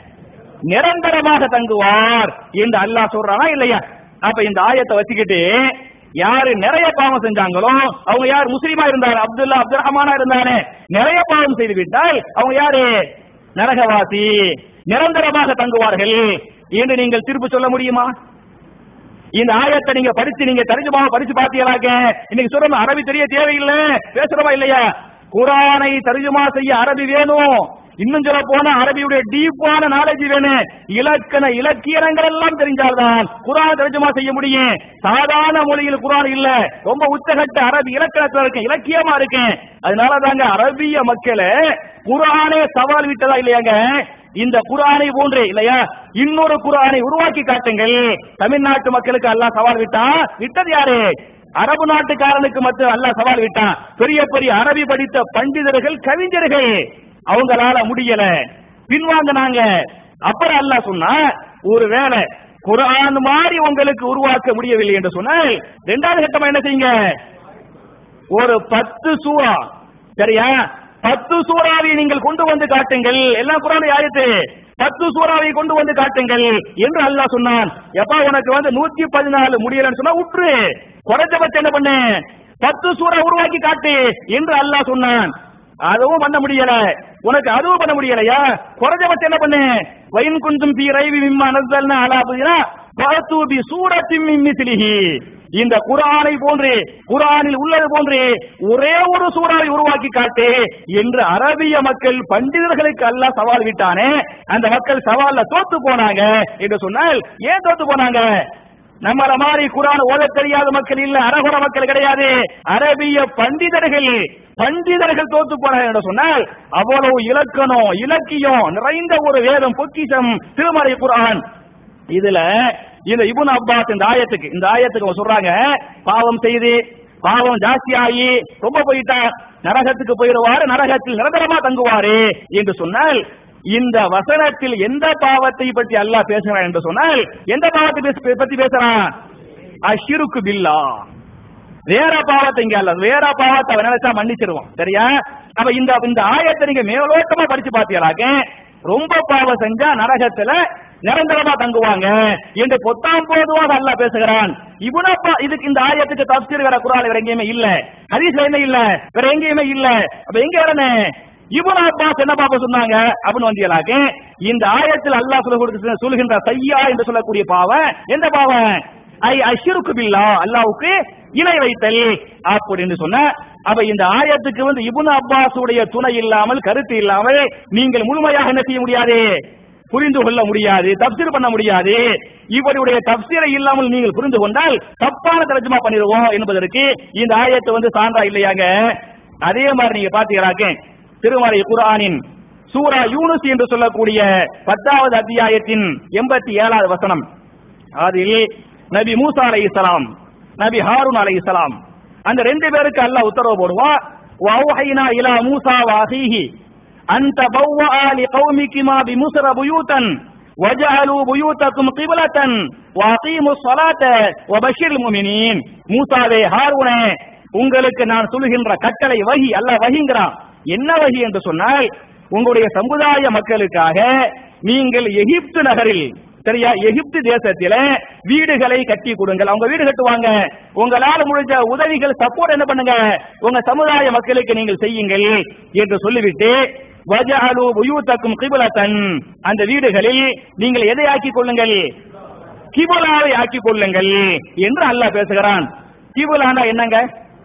நிரந்தரமாக தங்குவார் என்று அல்லாஹ் சொல்றானா இல்லையா அப்ப இந்த ஆயத்தை வச்சுக்கிட்டு யாரு நிறைய பாவம் செஞ்சாங்களோ அவங்க யார் முஸ்லீமா இருந்தாரு அப்துல்லா அப்துல் ரஹ்மானா இருந்தானே நிறைய பாவம் செய்து விட்டால் அவங்க யாரு நரகவாசி நிரந்தரமாக தங்குவார்கள் என்று நீங்கள் தீர்ப்பு சொல்ல முடியுமா இந்த ஆயத்தை நீங்க படிச்சு நீங்க தரிஜுமாவை படிச்சு பாத்தீங்களாக்க இன்னைக்கு சொல்றோம் அரபி தெரிய தேவையில்லை பேசுறவா இல்லையா குரானை தரிஜுமா செய்ய அரபி வேணும் இன்னும் சொல்ல போனா அரபியுடைய டீப்பான நாலேஜ் வேணும் இலக்கண இலக்கியங்கள் எல்லாம் தெரிஞ்சால்தான் குரான் தரிஜுமா செய்ய முடியும் சாதாரண மொழியில் குரான் இல்ல ரொம்ப உச்சகட்ட அரபி இலக்கணத்துல இருக்கு இலக்கியமா இருக்கு அதனால தாங்க அரபிய மக்களே குரானே சவால் விட்டதா இல்லையாங்க இந்த குரானை போன்றே இல்லையா இன்னொரு குரானை உருவாக்கி காட்டுங்கள் தமிழ்நாட்டு மக்களுக்கு அல்லாஹ் சவால் விட்டான் விட்டது யாரு அரபு நாட்டுக்காரனுக்கு மட்டும் அல்லாஹ் சவால் விட்டான் பெரிய பெரிய அரபி படித்த பண்டிதர்கள் கவிஞர்கள் அவங்களால முடியல பின்வாங்கினாங்க அப்புறம் அல்லாஹ் சொன்னா ஒருவேளை குர்ஆன் மாதிரி உங்களுக்கு உருவாக்க முடியவில்லை என்று சொன்னால் இரண்டாவது கட்டமா என்ன செய்யுங்க ஒரு பத்து சூறா சரியா பத்து சூறாவை நீங்கள் கொண்டு வந்து காட்டுங்கள் எல்லாம் குரான் ஆயத்து பத்து சூறாவை கொண்டு வந்து காட்டுங்கள் என்று அல்லாஹ் சொன்னான் எப்பா உனக்கு வந்து நூத்தி பதினாலு முடியலன்னு சொன்னா உற்று குறைஞ்சபட்சம் என்ன பண்ணு பத்து சூறா உருவாக்கி காட்டு என்று அல்லாஹ் சொன்னான் அதுவும் பண்ண முடியல உனக்கு அதுவும் பண்ண முடியலையா குறைஞ்சபட்சம் என்ன பண்ணு வயின் குந்தும் பி ரைவி மிம்மா நஸ்தல்னா அலா புதினா பாத்து பி சூரத்தின் மிஸ்லிஹி இந்த குரானை போன்று குரானில் உள்ளது போன்று ஒரே ஒரு சூறாவை உருவாக்கி காட்டு என்று அரபிய மக்கள் பண்டிதர்களுக்கு அல்லாஹ் சவால் விட்டானே அந்த மக்கள் சவால்ல தோத்து போனாங்க என்று சொன்னால் ஏன் தோத்து போனாங்க நம்மள மாதிரி குரான் ஓத தெரியாத மக்கள் இல்ல அரகுர மக்கள் கிடையாது அரபிய பண்டிதர்கள் பண்டிதர்கள் தோத்து போனார்கள் என்று சொன்னால் அவ்வளவு இலக்கணம் இலக்கியம் நிறைந்த ஒரு வேதம் பொக்கிஷம் திருமறை குரான் இதுல இந்த இபுன் அப்பாஸ் இந்த ஆயத்துக்கு இந்த ஆயத்துக்கு அவங்க சொல்றாங்க பாவம் செய்து பாவம் ஜாஸ்தி ஆகி ரொம்ப போயிட்டா நரகத்துக்கு போயிடுவாரு நரகத்தில் நிரந்தரமா தங்குவாரு என்று சொன்னால் இந்த வசனத்தில் எந்த பாவத்தை பற்றி அல்லாஹ் பேசுகிறான் என்று சொன்னால் எந்த பாவத்தை பேச- பத்தி பேசுறான் அஷிருக்கு பில்லா வேற பாவத்தை இங்க அல்ல வேற பாவத்தை அவன் நினைச்சா மன்னிச்சிருவான் சரியா அப்ப இந்த இந்த ஆயத்தை நீங்க மேலோட்டமா படிச்சு பாத்தீங்களாக்க ரொம்ப பாவம் செஞ்சா நரகத்துல நிரந்தரமா தங்குவாங்க என்று பொத்தாம் போதுவாக அல்லாஹ் பேசுகிறான் இவனப்பா இதுக்கு இந்த ஆயத்துக்கு தப்சீர் வேற குரான் வேற எங்கேயுமே இல்ல ஹதீஸ்ல என்ன இல்ல வேற எங்கேயுமே இல்ல அப்ப எங்க வரனே இவன் அப்பாஸ் என்ன பாப்பா சொன்னாங்க அப்படின்னு வந்தியலாக்க இந்த ஆயத்தில் அல்லாஹ் சொல்ல கொடுத்து சொல்லுகின்ற சையா என்று சொல்லக்கூடிய பாவம் எந்த பாவம் ஐ அஷிருக்கு பில்லா அல்லாவுக்கு இணை வைத்தல் அப்படின்னு சொன்ன அப்ப இந்த ஆயத்துக்கு வந்து இப்னு அப்பாஸுடைய துணை இல்லாமல் கருத்து இல்லாமல் நீங்கள் முழுமையாக என்ன செய்ய முடியாது புரிந்து கொள்ள முடியாது தப்சீர் பண்ண முடியாது இவருடைய தப்சீரை இல்லாமல் நீங்கள் புரிந்து கொண்டால் தப்பான தர்ஜமா பண்ணிடுவோம் என்பதற்கு இந்த ஆயத்தை வந்து சான்றா இல்லையாங்க அதே மாதிரி நீங்க பாத்தீங்களாக்க திருமலை குர்ஆனின் சூரா யூனுஸ் என்று சொல்லக்கூடிய பத்தாவது அத்தியாயத்தின் எண்பத்தி ஏழாவது வசனம் அதில் நபி மூசா அலைஹிஸ்ஸலாம் நபி ஹாரூன் அலைஹிஸ்ஸலாம் அந்த ரெண்டு பேருக்கு அல்லாஹ் உத்தரவு போடுவான் வௌஹைனா இலா மூசா வாஹீஹி அந்த பவ்வா لقومكما بمصر بيوتا وجعلوا بيوتكم قبلة وأقيموا الصلاة وبشر المؤمنين மூசாவே ஹாரூனே உங்களுக்கு நான் சொல்லுகின்ற கட்டளை வகி அல்லாஹ் வகிங்கிறான் என்ன வகி என்று சொன்னால் உங்களுடைய சமுதாய மக்களுக்காக நீங்கள் எகிப்து நகரில் சரியா எகிப்து தேசத்தில வீடுகளை கட்டி கொடுங்கள் அவங்க வீடு கட்டுவாங்க உங்களால முடிஞ்ச உதவிகள் சப்போர்ட் என்ன பண்ணுங்க உங்க சமுதாய மக்களுக்கு நீங்கள் செய்யுங்கள் என்று சொல்லிவிட்டு வஜஅலு புயூதக்கும் கிபலத்தன் அந்த வீடுகளில் நீங்கள் எதை ஆக்கிக் கொள்ளுங்கள் கிபுலாவை ஆக்கிக் கொள்ளுங்கள் என்று அல்லாஹ் பேசுகிறான் கிபுலானா என்னங்க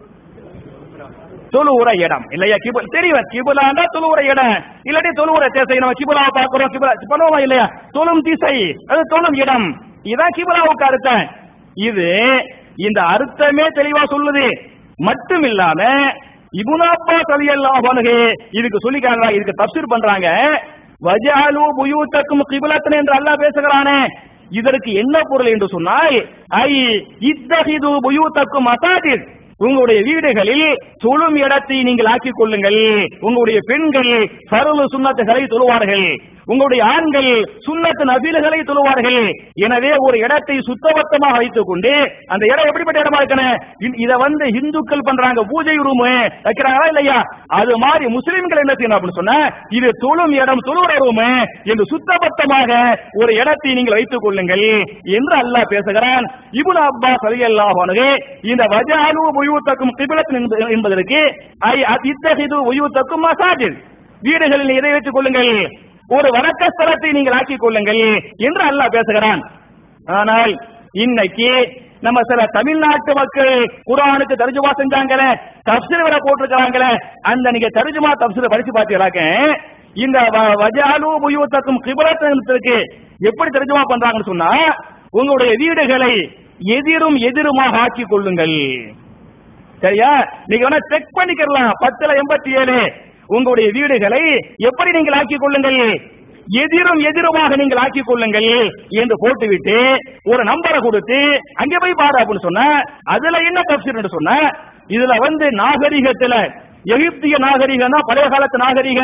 தொழுவுற இடம் இல்லையா கிபுல் தெரியும் கிபுலாண்டா தொழுவுற இடம் இல்லாட்டி தொழுவுற திசை நம்ம கிபுலாவை பார்க்கிறோம் கிபுலா பண்ணுவோமா இல்லையா தொழும் திசை அது தொழும் இடம் இதான் கிபுலாவுக்கு அர்த்தம் இது இந்த அர்த்தமே தெளிவா சொல்லுது மட்டும் இல்லாம இபுன் அப்பாஸ் ரலியல்லாஹு அன்ஹு இதுக்கு சொல்லிக்காங்க இதுக்கு தஃப்சீர் பண்றாங்க வஜாலு புயூத்தக்கும் கிபுலத்தன் என்று அல்லாஹ் பேசுகிறானே இதற்கு என்ன பொருள் என்று சொன்னால் ஐ இத்தஹிது புயூத்தக்கும் மசாஜித் உங்களுடைய வீடுகளில் தொழும் இடத்தை நீங்கள் ஆக்கிக் கொள்ளுங்கள் உங்களுடைய பெண்கள் சருளு சுண்ணத்துகளை தொழுவார்கள் உங்களுடைய ஆண்கள் சுண்ணத்து நபீல்களை தொழுவார்கள் எனவே ஒரு இடத்தை சுத்தபத்தமாக வைத்துக் கொண்டு அந்த இடம் எப்படிப்பட்ட இடமா இருக்கணும் இ- இத வந்து இந்துக்கள் பண்றாங்க பூஜை ரூம் வைக்கிறாங்களா இல்லையா அது மாதிரி முஸ்லிம்கள் என்ன செய்யணும் அப்படின்னு சொன்னா இது தொழும் இடம் தொழுவுற ரூம் என்று சுத்தபத்தமாக ஒரு இடத்தை நீங்கள் வைத்துக் கொள்ளுங்கள் என்று அல்லாஹ் பேசுகிறான் இப்னு அப்பாஸ் ரலியல்லாஹு அன்ஹு இந்த வஜாலு புயூத்தக்கும் கிபிலத் என்பதற்கு ஐ இத்தஹிது புயூத்தக்கும் மசாஜித் வீடுகளில் எதை வைத்துக் கொள்ளுங்கள் ஒரு வணக்க ஸ்தலத்தை நீங்கள் ஆக்கிக் கொள்ளுங்கள் என்று அல்லாஹ் பேசுகிறான் ஆனால் இன்னைக்கு நம்ம சில தமிழ்நாட்டு மக்கள் குரானுக்கு தர்ஜுமா செஞ்சாங்களே தப்சீர் வர போட்டிருக்காங்களே அந்த நீங்க தர்ஜுமா தப்சீர் படிச்சு பார்த்தீங்களாக்க இந்த வ- வஜாலு புயூத்தக்கும் கிபலத்திற்கு எப்படி தர்ஜுமா பண்றாங்கன்னு சொன்னா உங்களுடைய வீடுகளை எதிரும் எதிருமாக ஆக்கிக் கொள்ளுங்கள் சரியா நீங்க வேணா செக் பண்ணிக்கலாம் பத்துல எண்பத்தி ஏழு உங்களுடைய வீடுகளை எப்படி நீங்கள் ஆக்கிக் கொள்ளுங்கள் எதிரும் எதிருமாக நீங்கள் ஆக்கிக் கொள்ளுங்கள் என்று போட்டுவிட்டு ஒரு நம்பரை கொடுத்து அங்கே போய் பாரு அப்படின்னு சொன்ன அதுல என்ன தப்சீர் சொன்ன இதுல வந்து நாகரிகத்துல எகிப்திய நாகரிகம் தான் பழைய காலத்து நாகரிகம்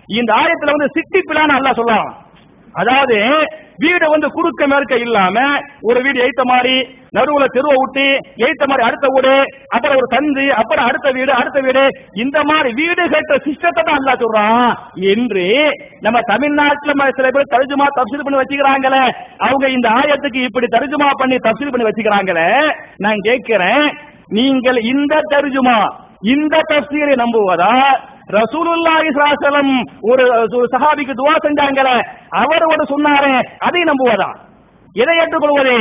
இந்த ஆயத்துல வந்து சிட்டி பிளான் அல்லாஹ் சொல்லலாம் அதாவது வீடு வந்து குறுக்க மேற்க இல்லாம ஒரு வீடு எய்த்த மாதிரி நடுவுல தெருவை விட்டு எய்த்த மாதிரி அடுத்த வீடு அப்புறம் ஒரு தந்து அப்புறம் அடுத்த வீடு அடுத்த வீடு இந்த மாதிரி வீடு கட்ட சிஸ்டத்தை தான் அல்லா சொல்றான் என்று நம்ம தமிழ்நாட்டுல ம- சில பேர் தர்ஜுமா தப்சீல் பண்ணி வச்சுக்கிறாங்களே அவங்க இந்த ஆயத்துக்கு இப்படி தர்ஜுமா பண்ணி தப்சீல் பண்ணி வச்சுக்கிறாங்களே நான் கேட்கிறேன் நீங்கள் இந்த தர்ஜுமா இந்த தப்சீரை நம்புவதா ரசூலுல்லாஹி ஸல்லல்லாஹு அலைஹி வஸல்லம் ஒரு ஒரு சஹாபிக்கு துவா செஞ்சாங்களே அவர் ஒரு சொன்னாரே அதை நம்புவதா எதை ஏற்றுக்கொள்வது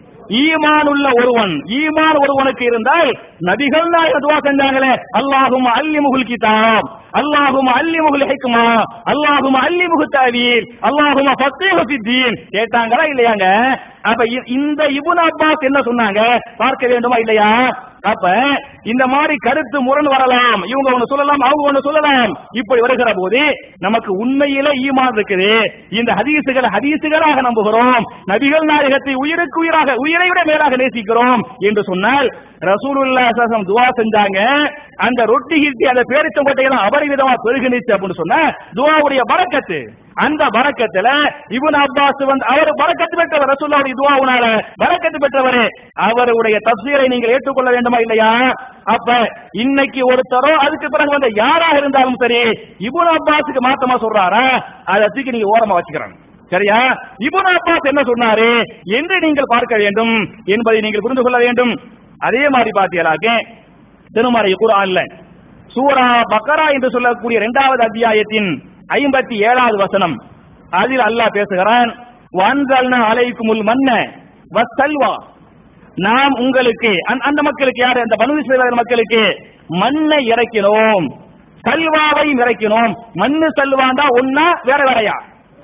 ஈமான் உள்ள ஒருவன் ஈமான் ஒருவனுக்கு இருந்தால் நபிகள் நாயக துவா செஞ்சாங்களே அல்லாஹும் அல்லிமுகுல் கிதாப் அல்லாஹும் அல்லிமுகுல் ஹிக்மா அல்லாஹும் அல்லிமுகு தவீல் அல்லாஹும் ஃபத்தீஹு ஃபித்தீன் கேட்டாங்களா இல்லையாங்க அப்ப இ- இந்த இப்னு அப்பாஸ் என்ன சொன்னாங்க பார்க்க வேண்டுமா இல்லையா அப்ப இந்த மாதிரி கருத்து முரண் வரலாம் இவங்க ஒண்ணு சொல்லலாம் அவங்க ஒண்ணு சொல்லலாம் இப்படி வருகிற போது நமக்கு உண்மையில ஈமான் இருக்குது இந்த ஹதீசுகள் ஹதீசுகளாக நம்புகிறோம் நபிகள் நாயகத்தை உயிருக்கு உயிராக உயிரை விட மேலாக நேசிக்கிறோம் என்று சொன்னால் ரசூலுல்லாஹி ஸல்லல்லாஹு அலைஹி வஸல்லம் துவா செஞ்சாங்க அந்த ரொட்டி கிட்டி அந்த பேரிச்சம்பட்டையெல்லாம் அபரிவிதமா பெருகினுச்சு அப்படின்னு சொன்னா துவாவுடைய பரக்கத்து அந்த பரக்கத்துல இப்னு அப்பாஸ் வந்து அவர் பரக்கத்து பெற்றவர் ரசூலுல்லாஹி துவாவுனால பரக்கத்து பெற்றவர் அவருடைய தப்சீரை நீங்கள் ஏற்றுக்கொள்ள வேண்டுமா இல்லையா அப்ப இன்னைக்கு ஒருத்தரோ அதுக்கு பிறகு வந்த யாராக இருந்தாலும் சரி இப்னு அப்பாஸுக்கு மாத்தமா சொல்றாரா அதை தூக்கி நீங்க ஓரமா வச்சுக்கிறாங்க சரியா இப்னு அப்பாஸ் என்ன சொன்னாரு என்று நீங்கள் பார்க்க வேண்டும் என்பதை நீங்கள் புரிந்து கொள்ள வேண்டும் அதே மாதிரி பார்த்தீங்களாக்க திருமறை குர்ஆன்ல சூரா பக்கரா என்று சொல்லக்கூடிய இரண்டாவது அத்தியாயத்தின் ஐம்பத்தி ஏழாவது வசனம் அதில் அல்லாஹ் பேசுகிறான் வான்கல்னா அலைக்குமுல் மன்ன வசல்வா நாம் உங்களுக்கு அந்த- அந்த மக்களுக்கு யாரு அந்த பனு இஸ்ரவேல் மக்களுக்கு மண்ணை இறக்கினோம் சல்வாவையும் இறக்கினோம் மண்ணு சல்வாண்டா ஒன்னா வேற வேறையா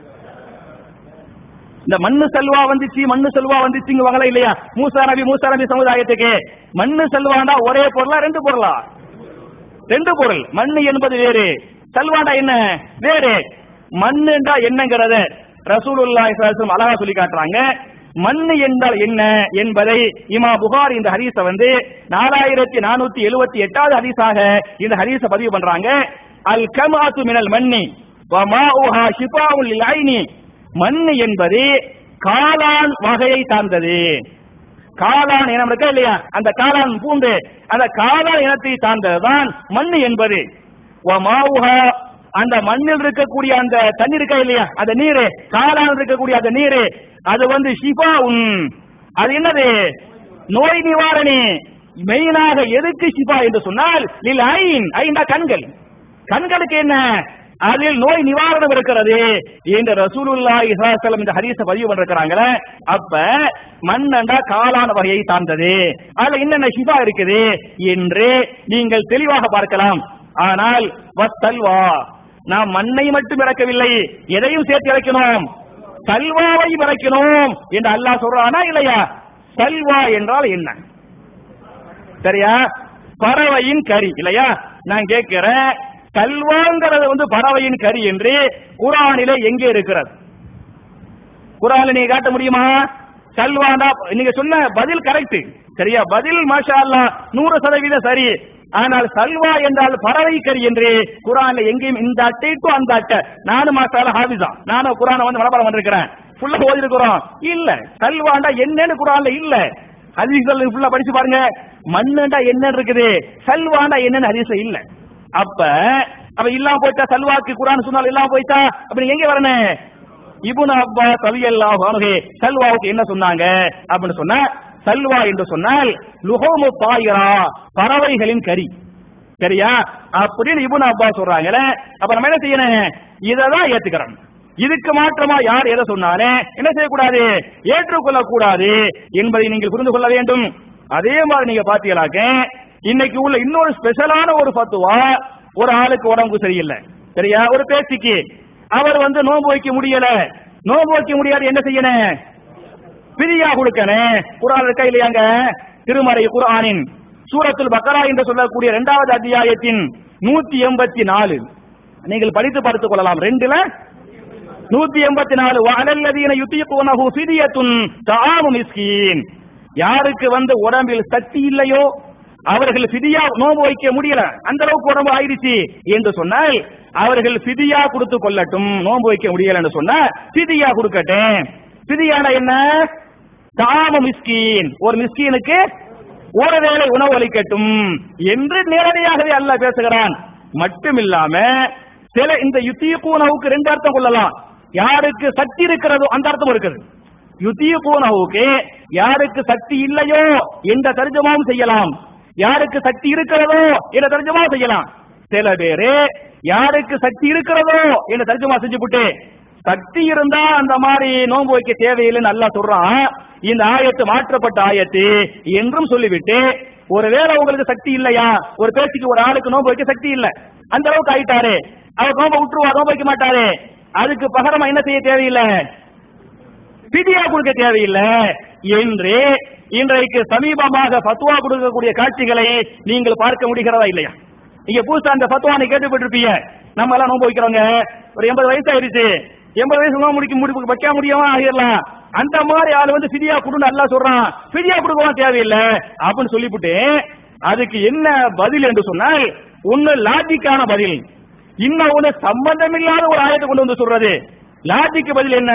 இந்த மண்ணு செல்வா வந்துச்சு மண்ணு செல்வா வந்துச்சுங்க வகலை இல்லையா மூசா நபி மூசா நபி சமுதாயத்துக்கு மண்ணு செல்வாண்டா ஒரே பொருளா ரெண்டு பொருளா ரெண்டு பொருள் மண்ணு என்பது வேறு செல்வாண்டா என்ன வேறு மண்ணுண்டா என்னங்கிறத ரசூலுல்லாஹி ஸல்லல்லாஹு அலைஹி வஸல்லம் அழகா சொல்லி காட்டுறாங்க மண்ணு என்றால் என்ன என்பதை இமா புகார் இந்த ஹதீஸ வந்து நாலாயிரத்தி நானூத்தி எழுபத்தி எட்டாவது ஹதீஸாக இந்த ஹதீஸ பதிவு பண்றாங்க அல் கமாத்து மினல் மண்ணி வமாஉஹா ஷிஃபாஉல் லில் ஐனி மண்ணு என்பது காளான் வகையை சார்ந்தது காளான் இனம் இருக்கா இல்லையா அந்த காளான் பூண்டு அந்த காளான் இனத்தை சார்ந்ததுதான் மண்ணு என்பது வமாவுஹா அந்த மண்ணில் இருக்கக்கூடிய அந்த தண்ணி இருக்கா இல்லையா அந்த நீர் காளான் இருக்கக்கூடிய அந்த நீர் அது வந்து ஷிஃபா உன் அது என்னது நோய் நிவாரணி மெயினாக எதுக்கு ஷிஃபா என்று சொன்னால் லில் ஐன் ஐந்தா கண்கள் கண்களுக்கு என்ன அதில் நோய் நிவாரணம் இருக்கிறது என்று ரசூலுல்லாஹி ஸல்லல்லாஹு அலைஹி வஸல்லம் இந்த ஹதீஸ பதிவு பண்ணிருக்காங்களே அப்ப மண்ணண்டா காளான வகையை சார்ந்தது அதுல என்னென்ன ஷிஃபா இருக்குது என்று நீங்கள் தெளிவாக பார்க்கலாம் ஆனால் வத்தல்வா நாம் மண்ணை மட்டும் இறக்கவில்லை எதையும் சேர்த்து இறக்கணும் சல்வாவையும் இறக்கணும் என்று அல்லாஹ் சொல்றானா இல்லையா சல்வா என்றால் என்ன சரியா பறவையின் கறி இல்லையா நான் கேட்கிறேன் கல்வாங்கிறது வந்து பறவையின் கறி என்று குரானிலே எங்கே இருக்கிறது குரானில் நீங்க காட்ட முடியுமா கல்வாண்டா நீங்க சொன்ன பதில் கரெக்ட் சரியா பதில் மாஷா அல்லாஹ் நூறு சதவீதம் சரி ஆனால் சல்வா என்றால் பறவை கறி என்று குரான்ல எங்கேயும் இந்த அட்டை டு அந்த அட்டை நானும் மாஷா ஹாபிஸா நானும் குரானை வந்து மனப்பாடம் பண்ணிருக்கிறேன் ஃபுல்லா ஓதி இருக்கிறோம் இல்ல சல்வாண்டா என்னன்னு குரான்ல இல்ல ஹதீஸ்கள் ஃபுல்லா படிச்சு பாருங்க மண்ணுண்டா என்ன இருக்குது சல்வாண்டா என்னன்னு ஹதீஸ்ல இல்ல அப்ப அப்ப இல்லாம போயிட்டா சல்வாக்கு குரான் சொன்னால் இல்லாம போயிட்டா அப்ப நீங்க எங்க வரணும் இபுன் அப்பாஸ் ரலியல்லாஹு அன்ஹு சல்வாவுக்கு என்ன சொன்னாங்க அப்படின்னு சொன்னா சல்வா என்று சொன்னால் லுஹோமு தாயிரா பறவைகளின் கறி சரியா அப்படின்னு இபுன் அப்பாஸ் சொல்றாங்களே அப்ப நம்ம என்ன செய்யணும் இததான் ஏத்துக்கிறோம் இதுக்கு மாற்றமா யார் எதை சொன்னாலே என்ன செய்யக்கூடாது ஏற்றுக்கொள்ள கூடாது என்பதை நீங்கள் புரிந்து கொள்ள வேண்டும் அதே மாதிரி நீங்க பாத்தீங்களாக்க இன்னைக்கு உள்ள இன்னொரு ஸ்பெஷலான ஒரு ஃபத்துவா ஒரு ஆளுக்கு உடம்பு சரியில்லை சரியா ஒரு பேச்சுக்கு அவர் வந்து நோன்பு வைக்க முடியல நோன்பு வைக்க முடியாது என்ன செய்யணும் பிரியா கொடுக்கணும் குரான் இருக்கா இல்லையாங்க திருமறை குர்ஆனின் சூரத்துல் பக்கரா என்று சொல்லக்கூடிய இரண்டாவது அத்தியாயத்தின் நூத்தி எண்பத்தி நாலு நீங்கள் படித்து பார்த்துக் கொள்ளலாம் ரெண்டுல நூத்தி எண்பத்தி நாலு வஅலல்லதீன யுத்தீகுனஹு ஃபிதியத்துன் தஆமு மிஸ்கீன் யாருக்கு வந்து உடம்பில் சக்தி இல்லையோ அவர்கள் ஃபிதியா நோன்பு வைக்க முடியல அந்த அளவுக்கு உடம்பு ஆயிடுச்சு என்று சொன்னால் அவர்கள் ஃபிதியா கொடுத்து கொள்ளட்டும் நோன்பு வைக்க முடியலன்னு சொன்னா ஃபிதியா கொடுக்கட்டும் ஃபிதியான என்ன தாம மிஸ்கீன் ஒரு மிஸ்கீனுக்கு ஒரு வேளை உணவு அளிக்கட்டும் என்று நேரடியாகவே அல்லாஹ் பேசுகிறான் மட்டுமில்லாம சில இந்த யுத்தியக்கூனவுக்கு ரெண்டு அர்த்தம் கொள்ளலாம் யாருக்கு சக்தி இருக்கிறதோ அந்த அர்த்தம் இருக்குது யுத்தியக்கூனவுக்கு யாருக்கு சக்தி இல்லையோ என்ற தர்ஜமாவும் செய்யலாம் யாருக்கு சக்தி இருக்கிறதோ என்ற தர்ஜமாவும் செய்யலாம் சில பேரு யாருக்கு சக்தி இருக்கிறதோ என்ற தர்ஜமா செஞ்சுவிட்டு சக்தி இருந்தா அந்த மாதிரி நோன்பு வைக்க தேவையில்லைன்னு நல்லா சொல்றான் இந்த ஆயத்து மாற்றப்பட்ட ஆயத்து என்றும் சொல்லிவிட்டு ஒருவேளை உங்களுக்கு சக்தி இல்லையா ஒரு பேச்சுக்கு ஒரு ஆளுக்கு நோன்பு வைக்க சக்தி இல்ல அந்த அளவுக்கு ஆயிட்டாரு அவர் நோன்பு விட்டுருவா நோன்பு வைக்க மாட்டாரு அதுக்கு பகரமா என்ன செய்ய தேவையில்லை பிதியா கொடுக்க தேவையில்லை என்று இன்றைக்கு சமீபமாக பத்துவா கொடுக்கக்கூடிய காட்சிகளை நீங்கள் பார்க்க முடிகிறதா இல்லையா நீங்க புதுசா அந்த பத்துவானை கேட்டுப்பட்டிருப்பீங்க நம்ம எல்லாம் நோன்பு வைக்கிறோங்க ஒரு எண்பது வயசு ஆயிருச்சு எண்பது வயசு நோன்பு முடிக்க முடிப்பு வைக்க முடியாம ஆகிடலாம் அந்த மாதிரி ஆள் வந்து பிதியா கொடுன்னு நல்லா சொல்றான் பிதியா கொடுக்கவும் தேவையில்லை அப்படின்னு சொல்லிவிட்டு அதுக்கு என்ன பதில் என்று சொன்னால் ஒன்னு லாஜிக்கான பதில் இன்னும் ஒண்ணு சம்பந்தமில்லாத ஒரு ஆயத்தை கொண்டு வந்து சொல்றது லாஜிக்கு பதில் என்ன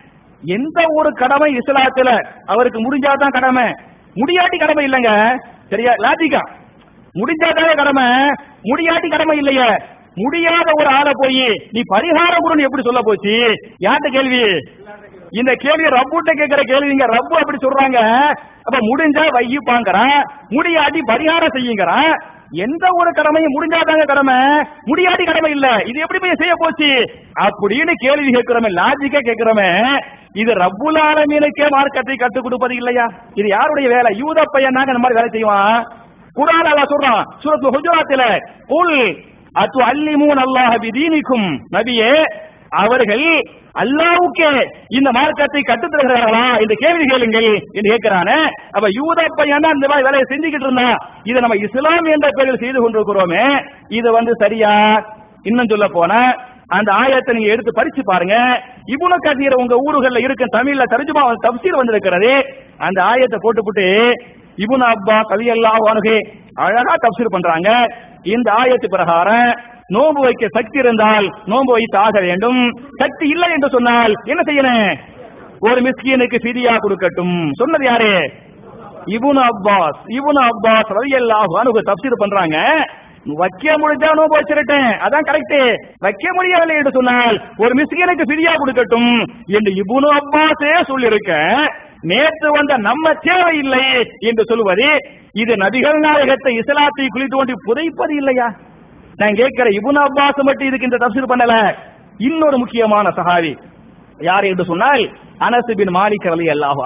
எந்த ஒரு கடமை இஸ்லாத்துல அவருக்கு முடிஞ்சாதான் கடமை முடியாட்டி கடமை இல்லைங்க சரியா லாஜிக்கா முடிஞ்சாதானே கடமை முடியாட்டி கடமை இல்லையே முடியாத ஒரு ஆளை போய் நீ பரிகாரம் கொடுன்னு எப்படி சொல்ல போச்சு யார்கிட்ட கேள்வி இந்த கேள்வி ரப்புட்ட கேட்கிற கேள்விங்க ரப்பு அப்படி சொல்றாங்க அப்ப முடிஞ்சா வையுப்பாங்கிறான் முடியாட்டி பரிகாரம் செய்யுங்கிறான் எந்த ஒரு கடமையும் முடிஞ்சாதாங்க கடமை முடியாட்டி கடமை இல்ல இது எப்படி போய் செய்ய போச்சு அப்படின்னு கேள்வி கேட்கிறோமே லாஜிக்கா கேட்கிறோமே இது ரப்புல் ஆலமீனுக்கே மார்க்கத்தை கற்றுக் கொடுப்பது இல்லையா இது யாருடைய வேலை யூத பையன் தாங்க இந்த மாதிரி வேலை செய்வான் குரான் அல்லாஹ் சொல்றான் சூரத்து ஹுஜராத்தில குல் அத்து அல்லிமூன் அல்லாஹ் பிதீனிக்கும் நபியே அவர்கள் அல்லாவுக்கே இந்த மார்க்கத்தை கற்றுத் தருகிறார்களா இந்த கேள்வி கேளுங்கள் என்று கேட்கிறானே அப்ப யூத பையன் தான் இந்த மாதிரி வேலையை செஞ்சுக்கிட்டு இருந்தான் இதை நம்ம இஸ்லாம் என்ற பெயரில் செய்து கொண்டிருக்கிறோமே இது வந்து சரியா இன்னும் சொல்ல போனா அந்த ஆயத்தை நீங்க எடுத்து படிச்சு பாருங்க இபுன கதீர் உங்க ஊர்கள்ல இருக்க தமிழ்ல தர்ஜுமா தப்சீர் வந்திருக்கிறது அந்த ஆயத்தை போட்டுப்புட்டு இபுன் அப்பா கலியல்லாஹு அணுகே அழகா தப்சீர் பண்றாங்க இந்த ஆயத்து பிரகாரம் நோன்பு வைக்க சக்தி இருந்தால் நோன்பு வைத்து ஆக வேண்டும் சக்தி இல்லை என்று சொன்னால் என்ன செய்யணும் ஒரு மிஸ்கீனுக்கு ஃபிதியா கொடுக்கட்டும் சொன்னது யாரு இபுன் அப்பாஸ் இபுன் அப்பாஸ் ரலியல்லாஹு அன்ஹு தப்சீர் பண்றாங்க வைக்க முடிஞ்சா நோன்பு வச்சிருட்டேன் அதான் கரெக்ட் வைக்க முடியவில்லை என்று சொன்னால் ஒரு மிஸ்கீனுக்கு ஃபிதியா கொடுக்கட்டும் என்று இபுன் அப்பாஸே சொல்லியிருக்க நேற்று வந்த நம்ம தேவையில்லை என்று சொல்லுவது இது நபிகள் நாயகத்தை இஸ்லாத்தை குளித்து கொண்டு புதைப்பது இல்லையா நான் கேட்கிற இபுன் அப்பாஸ் மட்டும் இதுக்கு இந்த தப்சீர் பண்ணல இன்னொரு முக்கியமான சஹாபி யார் என்று சொன்னால் அனஸ் பின் மாலிக் அலி அல்லாஹ்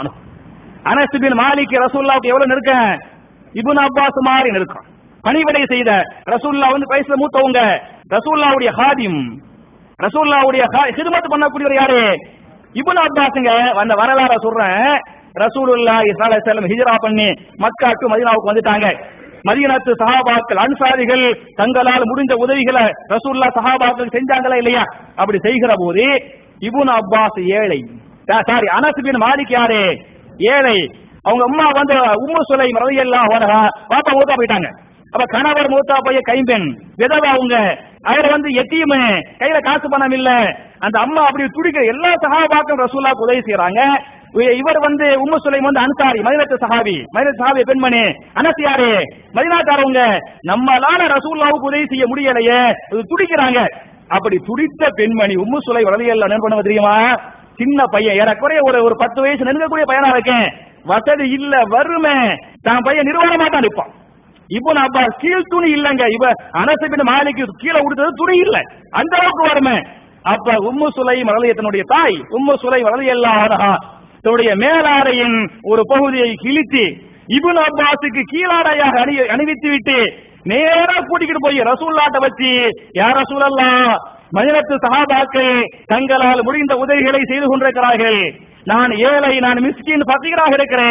அனஸ் பின் மாலிக் ரசூல்லாவுக்கு எவ்வளவு நெருக்கம் இபுன் அப்பாஸ் மாதிரி நெருக்கம் பணிவிடை செய்த ரசூல்லா வந்து வயசுல மூத்தவங்க ரசூல்லாவுடைய ஹாதிம் ரசூல்லாவுடைய ஹிதமத் பண்ணக்கூடியவர் யாரு இபுன் அப்பாஸுங்க அந்த வரலாற சொல்றேன் ரசூலுல்லா இஸ்லாலை செல்லம் ஹிஜ்ரா பண்ணி மக்காக்கு மதீனாவுக்கு வந்துட்டாங்க மதீனத்து சஹாபாக்கள் அன்சாரிகள் தங்களால் முடிஞ்ச உதவிகளை ரசூல்லா சஹாபாக்கள் செஞ்சாங்களா இல்லையா அப்படி செய்கிற போது இபுன் அப்பாஸ் ஏழை சாரி அனஸ் பின் மாலிக் யாரு ஏழை அவங்க அம்மா வந்து உம்மு சுலை ரலியல்லாஹு அன்ஹா பாப்பா மூத்தா போயிட்டாங்க அப்ப கணவர் மூத்தா போய் கைம்பெண் விதவா அவங்க அவர் வந்து எத்தியுமே கையில காசு பணம் இல்ல அந்த அம்மா அப்படி துடிக்க எல்லா சகாபாக்கும் ரசூல்லாக்கு உதவி செய்யறாங்க இவர் வந்து உம்மு சுலைம் வந்து அன்சாரி மதினத்து சஹாபி மதினத்து சஹாபி பெண்மணி அனஸ் யாரு மதினாக்காரவங்க நம்மளால ரசூல்லாவுக்கு உதவி செய்ய முடியலையே இது துடிக்கிறாங்க அப்படி துடித்த பெண்மணி உம்மு சுலை வளரையல்ல என்ன பண்ணுவ தெரியுமா சின்ன பையன் ஏறக்குறைய ஒரு ஒரு பத்து வயசு நெருங்கக்கூடிய பையனா இருக்கேன் வசதி இல்ல வறுமை தான் பையன் நிர்வாண மாட்டான் இருப்பான் இப்போ அப்பா கீழ் துணி இல்லங்க இவ அனசபின் மாலிக்கு கீழே கொடுத்தது துணி இல்ல அந்த அளவுக்கு வறுமை அப்ப உம்மு சுலை மரலியத்தனுடைய தாய் உம்மு சுலை மரலியல்லாதா தன்னுடைய மேலாடையின் ஒரு பகுதியை கிழித்து இபுன் அப்பாஸுக்கு கீழாடையாக அணி அணிவித்து விட்டு நேரா கூட்டிக்கிட்டு போய் ரசூல்லாட்ட வச்சு யார் ரசூலல்லா மதினத்து சகாபாக்கள் தங்களால் முடிந்த உதவிகளை செய்து கொண்டிருக்கிறார்கள் நான் ஏழை நான் மிஸ்கின் பசிகராக இருக்கிறேன்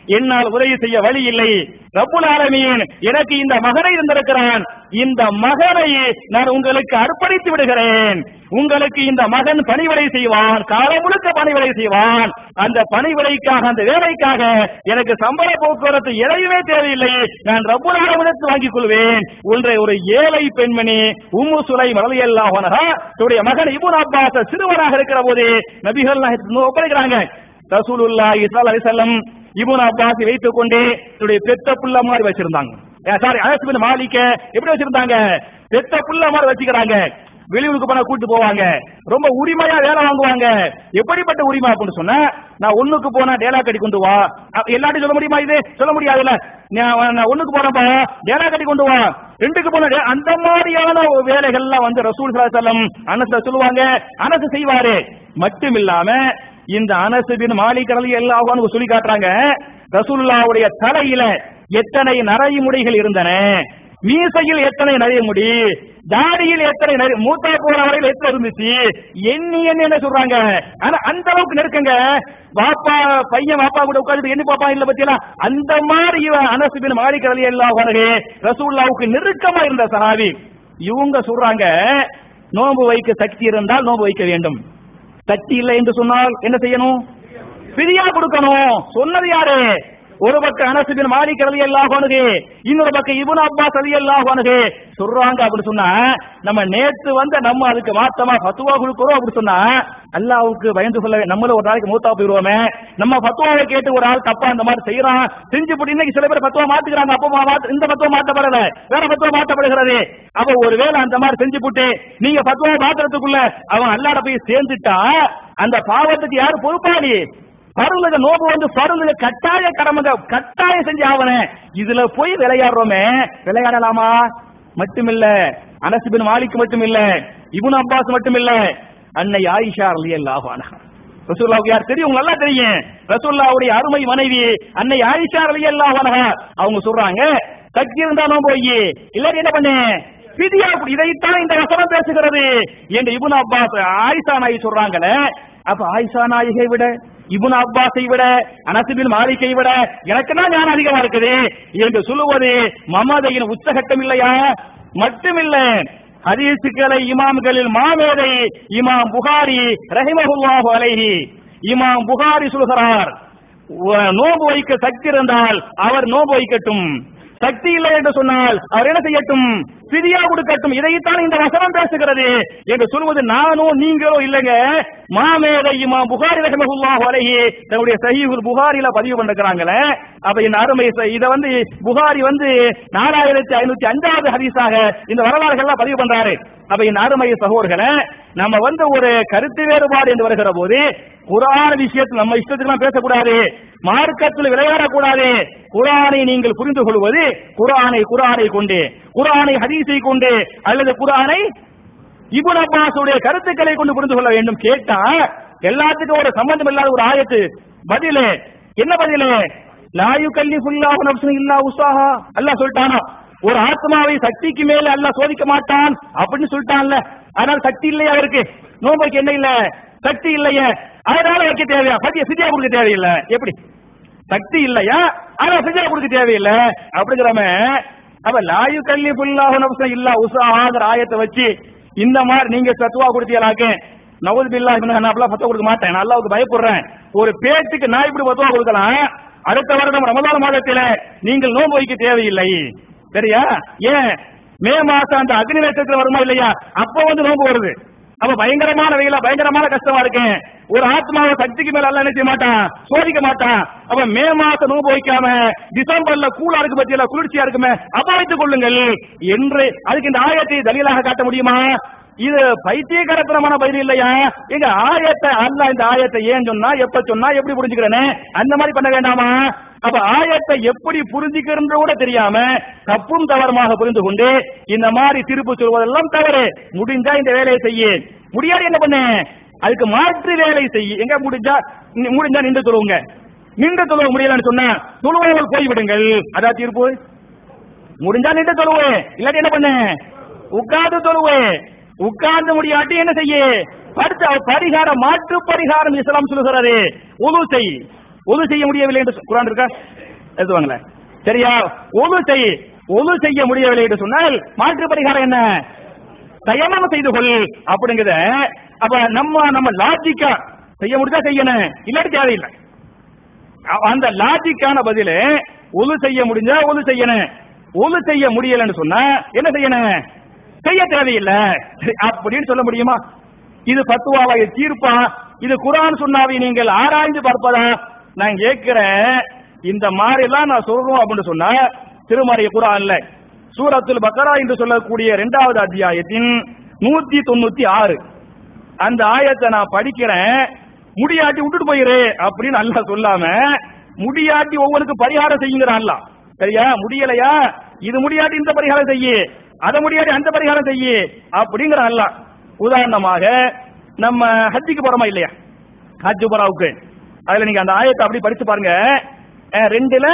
என்னால் உதவி செய்ய வழி இல்லை ரப்புல் ஆலமீன் எனக்கு இந்த மகனை இருந்திருக்கிறான் இந்த மகனை நான் உங்களுக்கு அர்ப்பணித்து விடுகிறேன் உங்களுக்கு இந்த மகன் பணிவிடை செய்வான் காலம் முழுக்க பணிவிடை செய்வான் அந்த பணிவிடைக்காக அந்த வேலைக்காக எனக்கு சம்பள போக்குவரத்து எதையுமே தேவையில்லை நான் ரப்புல் ஆலமீனுக்கு வாங்கிக் கொள்வேன் ஒன்றை ஒரு ஏழை பெண்மணி உம்மு சுலை மரலியல்லாஹ் தன்னுடைய மகன் இபுன் அப்பாஸ் சிறுவனாக இருக்கிற போது நபிகள் ஒப்படைக்கிறாங்க ரசூலுல்லாஹி ஸல்லல்லாஹு அலைஹி வஸல்லம் இப்னு அப்பாஸ் வைத்துக் கொண்டு தன்னுடைய பெத்த புள்ள மாதிரி வச்சிருந்தாங்க சாரி அனஸ் பின் மாலிக்க எப்படி வச்சிருந்தாங்க பெத்த புள்ள மாதிரி வச்சுக்கிறாங்க வெளியூருக்கு போனா கூட்டு போவாங்க ரொம்ப உரிமையா வேலை வாங்குவாங்க எப்படிப்பட்ட உரிமை அப்படின்னு சொன்னா நான் ஒண்ணுக்கு போனா டேலா கட்டி கொண்டு வா அ- எல்லாத்தையும் சொல்ல முடியுமா இது சொல்ல முடியாதுல்ல நான் நான் ஒண்ணுக்கு போனப்ப டேலா கட்டி கொண்டு வா ரெண்டுக்கு போன டே- அந்த மாதிரியான வேலைகள்லாம் வந்து ரசூல் ஸல்லல்லாஹு அலைஹி வஸல்லம் அனஸ் சொல்லுவாங்க அனஸ் செய்வாரு மட்டும் இல்லாம இந்த அனஸ் பின் மாலிக் ரலியல்லாஹு அன்ஹு சொல்லி காட்டுறாங்க ரசூலுல்லாஹ்வுடைய தலையில எத்தனை நரைமுடிகள் இருந்தன மீசையில் எத்தனை நரைமுடி தாடியில் எத்தனை நரை மூத்தா போன வரையில் எத்தனை இருந்துச்சு எண்ணி எண்ணி என்ன சொல்றாங்க ஆனா அந்த அளவுக்கு நெருக்கங்க பாப்பா பையன் பாப்பா கூட உட்கார்ந்து எண்ணி பாப்பா இல்ல பத்தியெல்லாம் அந்த மாதிரி இவன் அனஸ் பின் மாலிக் ரலியல்லாஹு அன்ஹு ரசூலுல்லாஹ்வுக்கு நெருக்கமா இருந்த சஹாபி இவங்க சொல்றாங்க நோன்பு வைக்க சக்தி இருந்தால் நோன்பு வைக்க வேண்டும் சக்தி இல்லை என்று சொன்னால் என்ன செய்யணும் பிரியா கொடுக்கணும் சொன்னது யாரு ஒரு பக்கம் அனஸ் பின் மாலிக் ரலியல்லாஹு அன்ஹு இன்னொரு பக்கம் இப்னு அப்பாஸ் ரலியல்லாஹு அன்ஹு சொல்றாங்க அப்படி சொன்னா நம்ம நேத்து வந்து நம்ம அதுக்கு மாத்தமா ஃபத்வா கொடுக்கிறோம் அப்படி சொன்னா அல்லாஹ்வுக்கு பயந்து சொல்ல நம்மளும் ஒரு நாளைக்கு மூத்தா போயிருவோமே நம்ம ஃபத்வாவை கேட்டு ஒரு ஆள் தப்பா இந்த மாதிரி செய்யறான் செஞ்சு போட்டு இன்னைக்கு சில பேர் ஃபத்வா மாத்துக்கிறாங்க அப்போ மாத்த- இந்த ஃபத்வா மாத்தப்படல வேற ஃபத்வா மாத்தப்படுகிறது அப்ப ஒருவேளை அந்த மாதிரி செஞ்சு போட்டு நீங்க ஃபத்வா மாத்துறதுக்குள்ள அவன் அல்லாட போய் சேர்ந்துட்டா அந்த பாவத்துக்கு யாரு பொறுப்பாளி பருளுக நோபு வந்து பருளுக கட்டாய கடமைங்க கட்டாயம் செஞ்சு ஆவன இதுல போய் விளையாடுறோமே விளையாடலாமா மட்டுமில்ல அனஸ் பின் மாலிக் மட்டுமில்ல இப்னு அப்பாஸ் மட்டுமில்ல அன்னை ஆயிஷா ரலியல்லாஹு அன்ஹா ரசூலுல்லாஹ்வுக்கு யார் தெரியும் உங்களுக்கு நல்லா தெரியும் ரசூலுல்லாஹ்வுடைய அருமை மனைவி அன்னை ஆயிஷா ரலியல்லாஹு அன்ஹா அவங்க சொல்றாங்க சக்தி இருந்தா நோம்பு வை இல்லாட்டி என்ன பண்ணு பிதியா கொடு. இதைத்தான் இந்த வசனம் பேசுகிறது என்று இப்னு அப்பாஸ் ஆயிஷா நாயகி சொல்றாங்களே அப்ப ஆயிஷா நாயகை விட இப்னு அப்பாஸை விட அனசுபின் மாலிக்கை விட எனக்கு தான் ஞானம் அதிகமா இருக்குது என்று சொல்லுவது மமதையின் உச்சகட்டம் இல்லையா மட்டுமில்ல ஹதீசுகளை இமாம்களில் மாமேதை இமாம் புகாரி ரஹிமஹுல்லாஹு அலைஹி இமாம் புகாரி சொல்கிறார் "உ- நோன்பு வைக்க சக்தி இருந்தால் அவர் நோன்பு வைக்கட்டும் சக்தி இல்லை என்று சொன்னால் அவர் என்ன செய்யட்டும் பிரியா கொடுக்கட்டும் இதைத்தான் இந்த வசனம் பேசுகிறது என்று சொல்வது நானும் நீங்களும் இல்லைங்க மாமேதை இமாம் புகாரி ரஹமஹுல்லாஹு அலைஹி தன்னுடைய சஹீஹுல் புகாரில பதிவு பண்ணிருக்கிறாங்களே அப்ப இந்த அருமை ச- இத வந்து புகாரி வந்து நாலாயிரத்தி ஐநூத்தி அஞ்சாவது ஹதீஸாக இந்த வரலாறுகள்லாம் பதிவு பண்றாரு அப்ப இந்த அருமை சகோதரர்களே நம்ம வந்து ஒரு கருத்து வேறுபாடு என்று வருகிற போது குரான் விஷயத்தில் நம்ம இஷ்டத்துக்குலாம் பேசக்கூடாது மார்க்கத்தில் விளையாடக்கூடாது குரானை நீங்கள் புரிந்து கொள்வது குரானை குரானை கொண்டு குரானை ஹதீஸை கொண்டு அல்லது குரானை இப்னு அப்பாஸுடைய கருத்துக்களை கொண்டு புரிந்து கொள்ள வேண்டும் கேட்டா எல்லாத்துக்கும் ஒரு சம்பந்தம் இல்லாத ஒரு ஆயத்து பதிலு என்ன பதிலு லாயு கல்லி ஃபுல்லாஹு நப்சுன் இல்லா உசாஹா அல்லாஹ் சொல்லிட்டானா ஒரு ஆத்மாவை சக்திக்கு மேல அல்லாஹ் சோதிக்க மாட்டான் அப்படின்னு சொல்லிட்டான்ல அதனால சக்தி இல்லையா அவருக்கு நோம்புக்கு என்ன இல்ல சக்தி இல்லையே அதனால வைக்க தேவையா பத்திய சிதியா கொடுக்க தேவையில்லை எப்படி சக்தி இல்லையா ஆனா சிதியா கொடுக்க தேவையில்லை அப்படிங்கிறம அப்ப லாயு கல்லி புல்லாஹு நப்சன் இல்லா உசாஹாங்கிற ஆயத்தை வச்சு இந்த மாதிரி நீங்க சத்துவா கொடுத்தீங்களாக்க நவது பில்லா நான் அப்பலாம் பத்தா கொடுக்க மாட்டேன் நான் அல்லாவுக்கு பயப்படுறேன் ஒரு பேச்சுக்கு நான் இப்படி பத்துவா கொடுக்கலாம் அடுத்த வருடம் ரமலான் மாதத்தில நீங்கள் நோன்பு வைக்க தேவையில்லை சரியா ஏன் மே மாசம் அந்த அக்னி நட்சத்திரம் வருமா இல்லையா அப்போ வந்து நோன்பு வருது அப்ப பயங்கரமான வெயிலா பயங்கரமான கஷ்டமா இருக்கேன் ஒரு ஆத்மாவை சக்திக்கு மேல எல்லாம் என்ன செய்ய மாட்டான் சோதிக்க மாட்டான் அப்ப மே மாசம் நோன்பு வைக்காம டிசம்பர்ல கூலா இருக்கு பத்தியில குளிர்ச்சியா இருக்குமே அப்ப வைத்துக் கொள்ளுங்கள் என்று அதுக்கு இந்த ஆயத்தை தலீலாக காட்ட முடியுமா இது பைத்தியகரத்தனமான பதில் இல்லையா எங்க ஆயத்தை அல்ல இந்த ஆயத்தை ஏன் சொன்னா எப்ப சொன்னா எப்படி புரிஞ்சுக்கிறேன்னு அந்த மாதிரி பண்ண வேண்டாமா அப்ப ஆயத்தை எப்படி புரிஞ்சுக்கிறது கூட தெரியாம தப்பும் தவறுமாக புரிந்து கொண்டு இந்த மாதிரி திருப்பு சொல்வதெல்லாம் தவறு முடிஞ்சா இந்த வேலையை செய்ய முடியாது என்ன பண்ணு அதுக்கு மாற்று வேலை செய்ய எங்க முடிஞ்சா நி- முடிஞ்சா நின்று தொழுவுங்க நின்று தொழுவ முடியலன்னு சொன்னா தொழுவங்கள் போய்விடுங்கள் அதான் தீர்ப்பு முடிஞ்சா நின்று தொழுவு இல்லாட்டி என்ன பண்ணு உட்கார்ந்து தொழுவு உட்கார்ந்து முடியாட்டி என்ன செய்ய படுத்த பரிகாரம் மாற்று பரிகாரம் இஸ்லாம் சொல்லுகிறது உது செய் ஒது செய்ய முடியவில்லை என்று சொ- குர்ஆன் இருக்கா எழுதுவாங்களே சரியா ஒது செய் ஒது செய்ய முடியவில்லை என்று சொன்னால் மாற்று பரிகாரம் என்ன தயமம் செய்து கொள் அப்படிங்கறத அப்ப நம்ம நம்ம லாஜிக்கா செய்ய முடிஞ்சா செய்யணும் இல்லாட்டி தேவையில்லை அ- அந்த லாஜிக்கான பதில ஒது செய்ய முடிஞ்சா ஒது செய்யணும் ஒது செய்ய முடியலன்னு சொன்னா என்ன செய்யணும் செய்ய தேவையில்லை சரி, அப்படின்னு சொல்ல முடியுமா இது பத்துவாவா இது தீர்ப்பா இது குரான் சொன்னாவை நீங்கள் ஆராய்ந்து பார்ப்பதா நான் கேட்கிறேன் இந்த மாதிரி எல்லாம் நான் சொல்றோம் அப்படின்னு சொன்னா திருமறை குரான்ல சூரத்துல் பக்கரா என்று சொல்லக்கூடிய இரண்டாவது அத்தியாயத்தின் நூத்தி தொண்ணூத்தி ஆறு அந்த ஆயத்தை நான் படிக்கிறேன் முடியாட்டி விட்டுட்டு போயிரு அப்படின்னு அல்லாஹ் சொல்லாம முடியாட்டி ஒவ்வொருக்கு பரிகாரம் செய்யுங்கிறான் அல்லாஹ் சரியா முடியலையா இது முடியாட்டி இந்த பரிகாரம் செய்யு அதை முடியாட்டி அந்த பரிகாரம் செய்யு அப்படிங்கிற அல்லாஹ் உதாரணமாக நம்ம ஹஜ்ஜிக்கு போறோமா இல்லையா ஹஜ் உமராவுக்கு அதுல நீங்க அந்த ஆயத்தை அப்படி படிச்சு பாருங்க அஹ் ரெண்டுல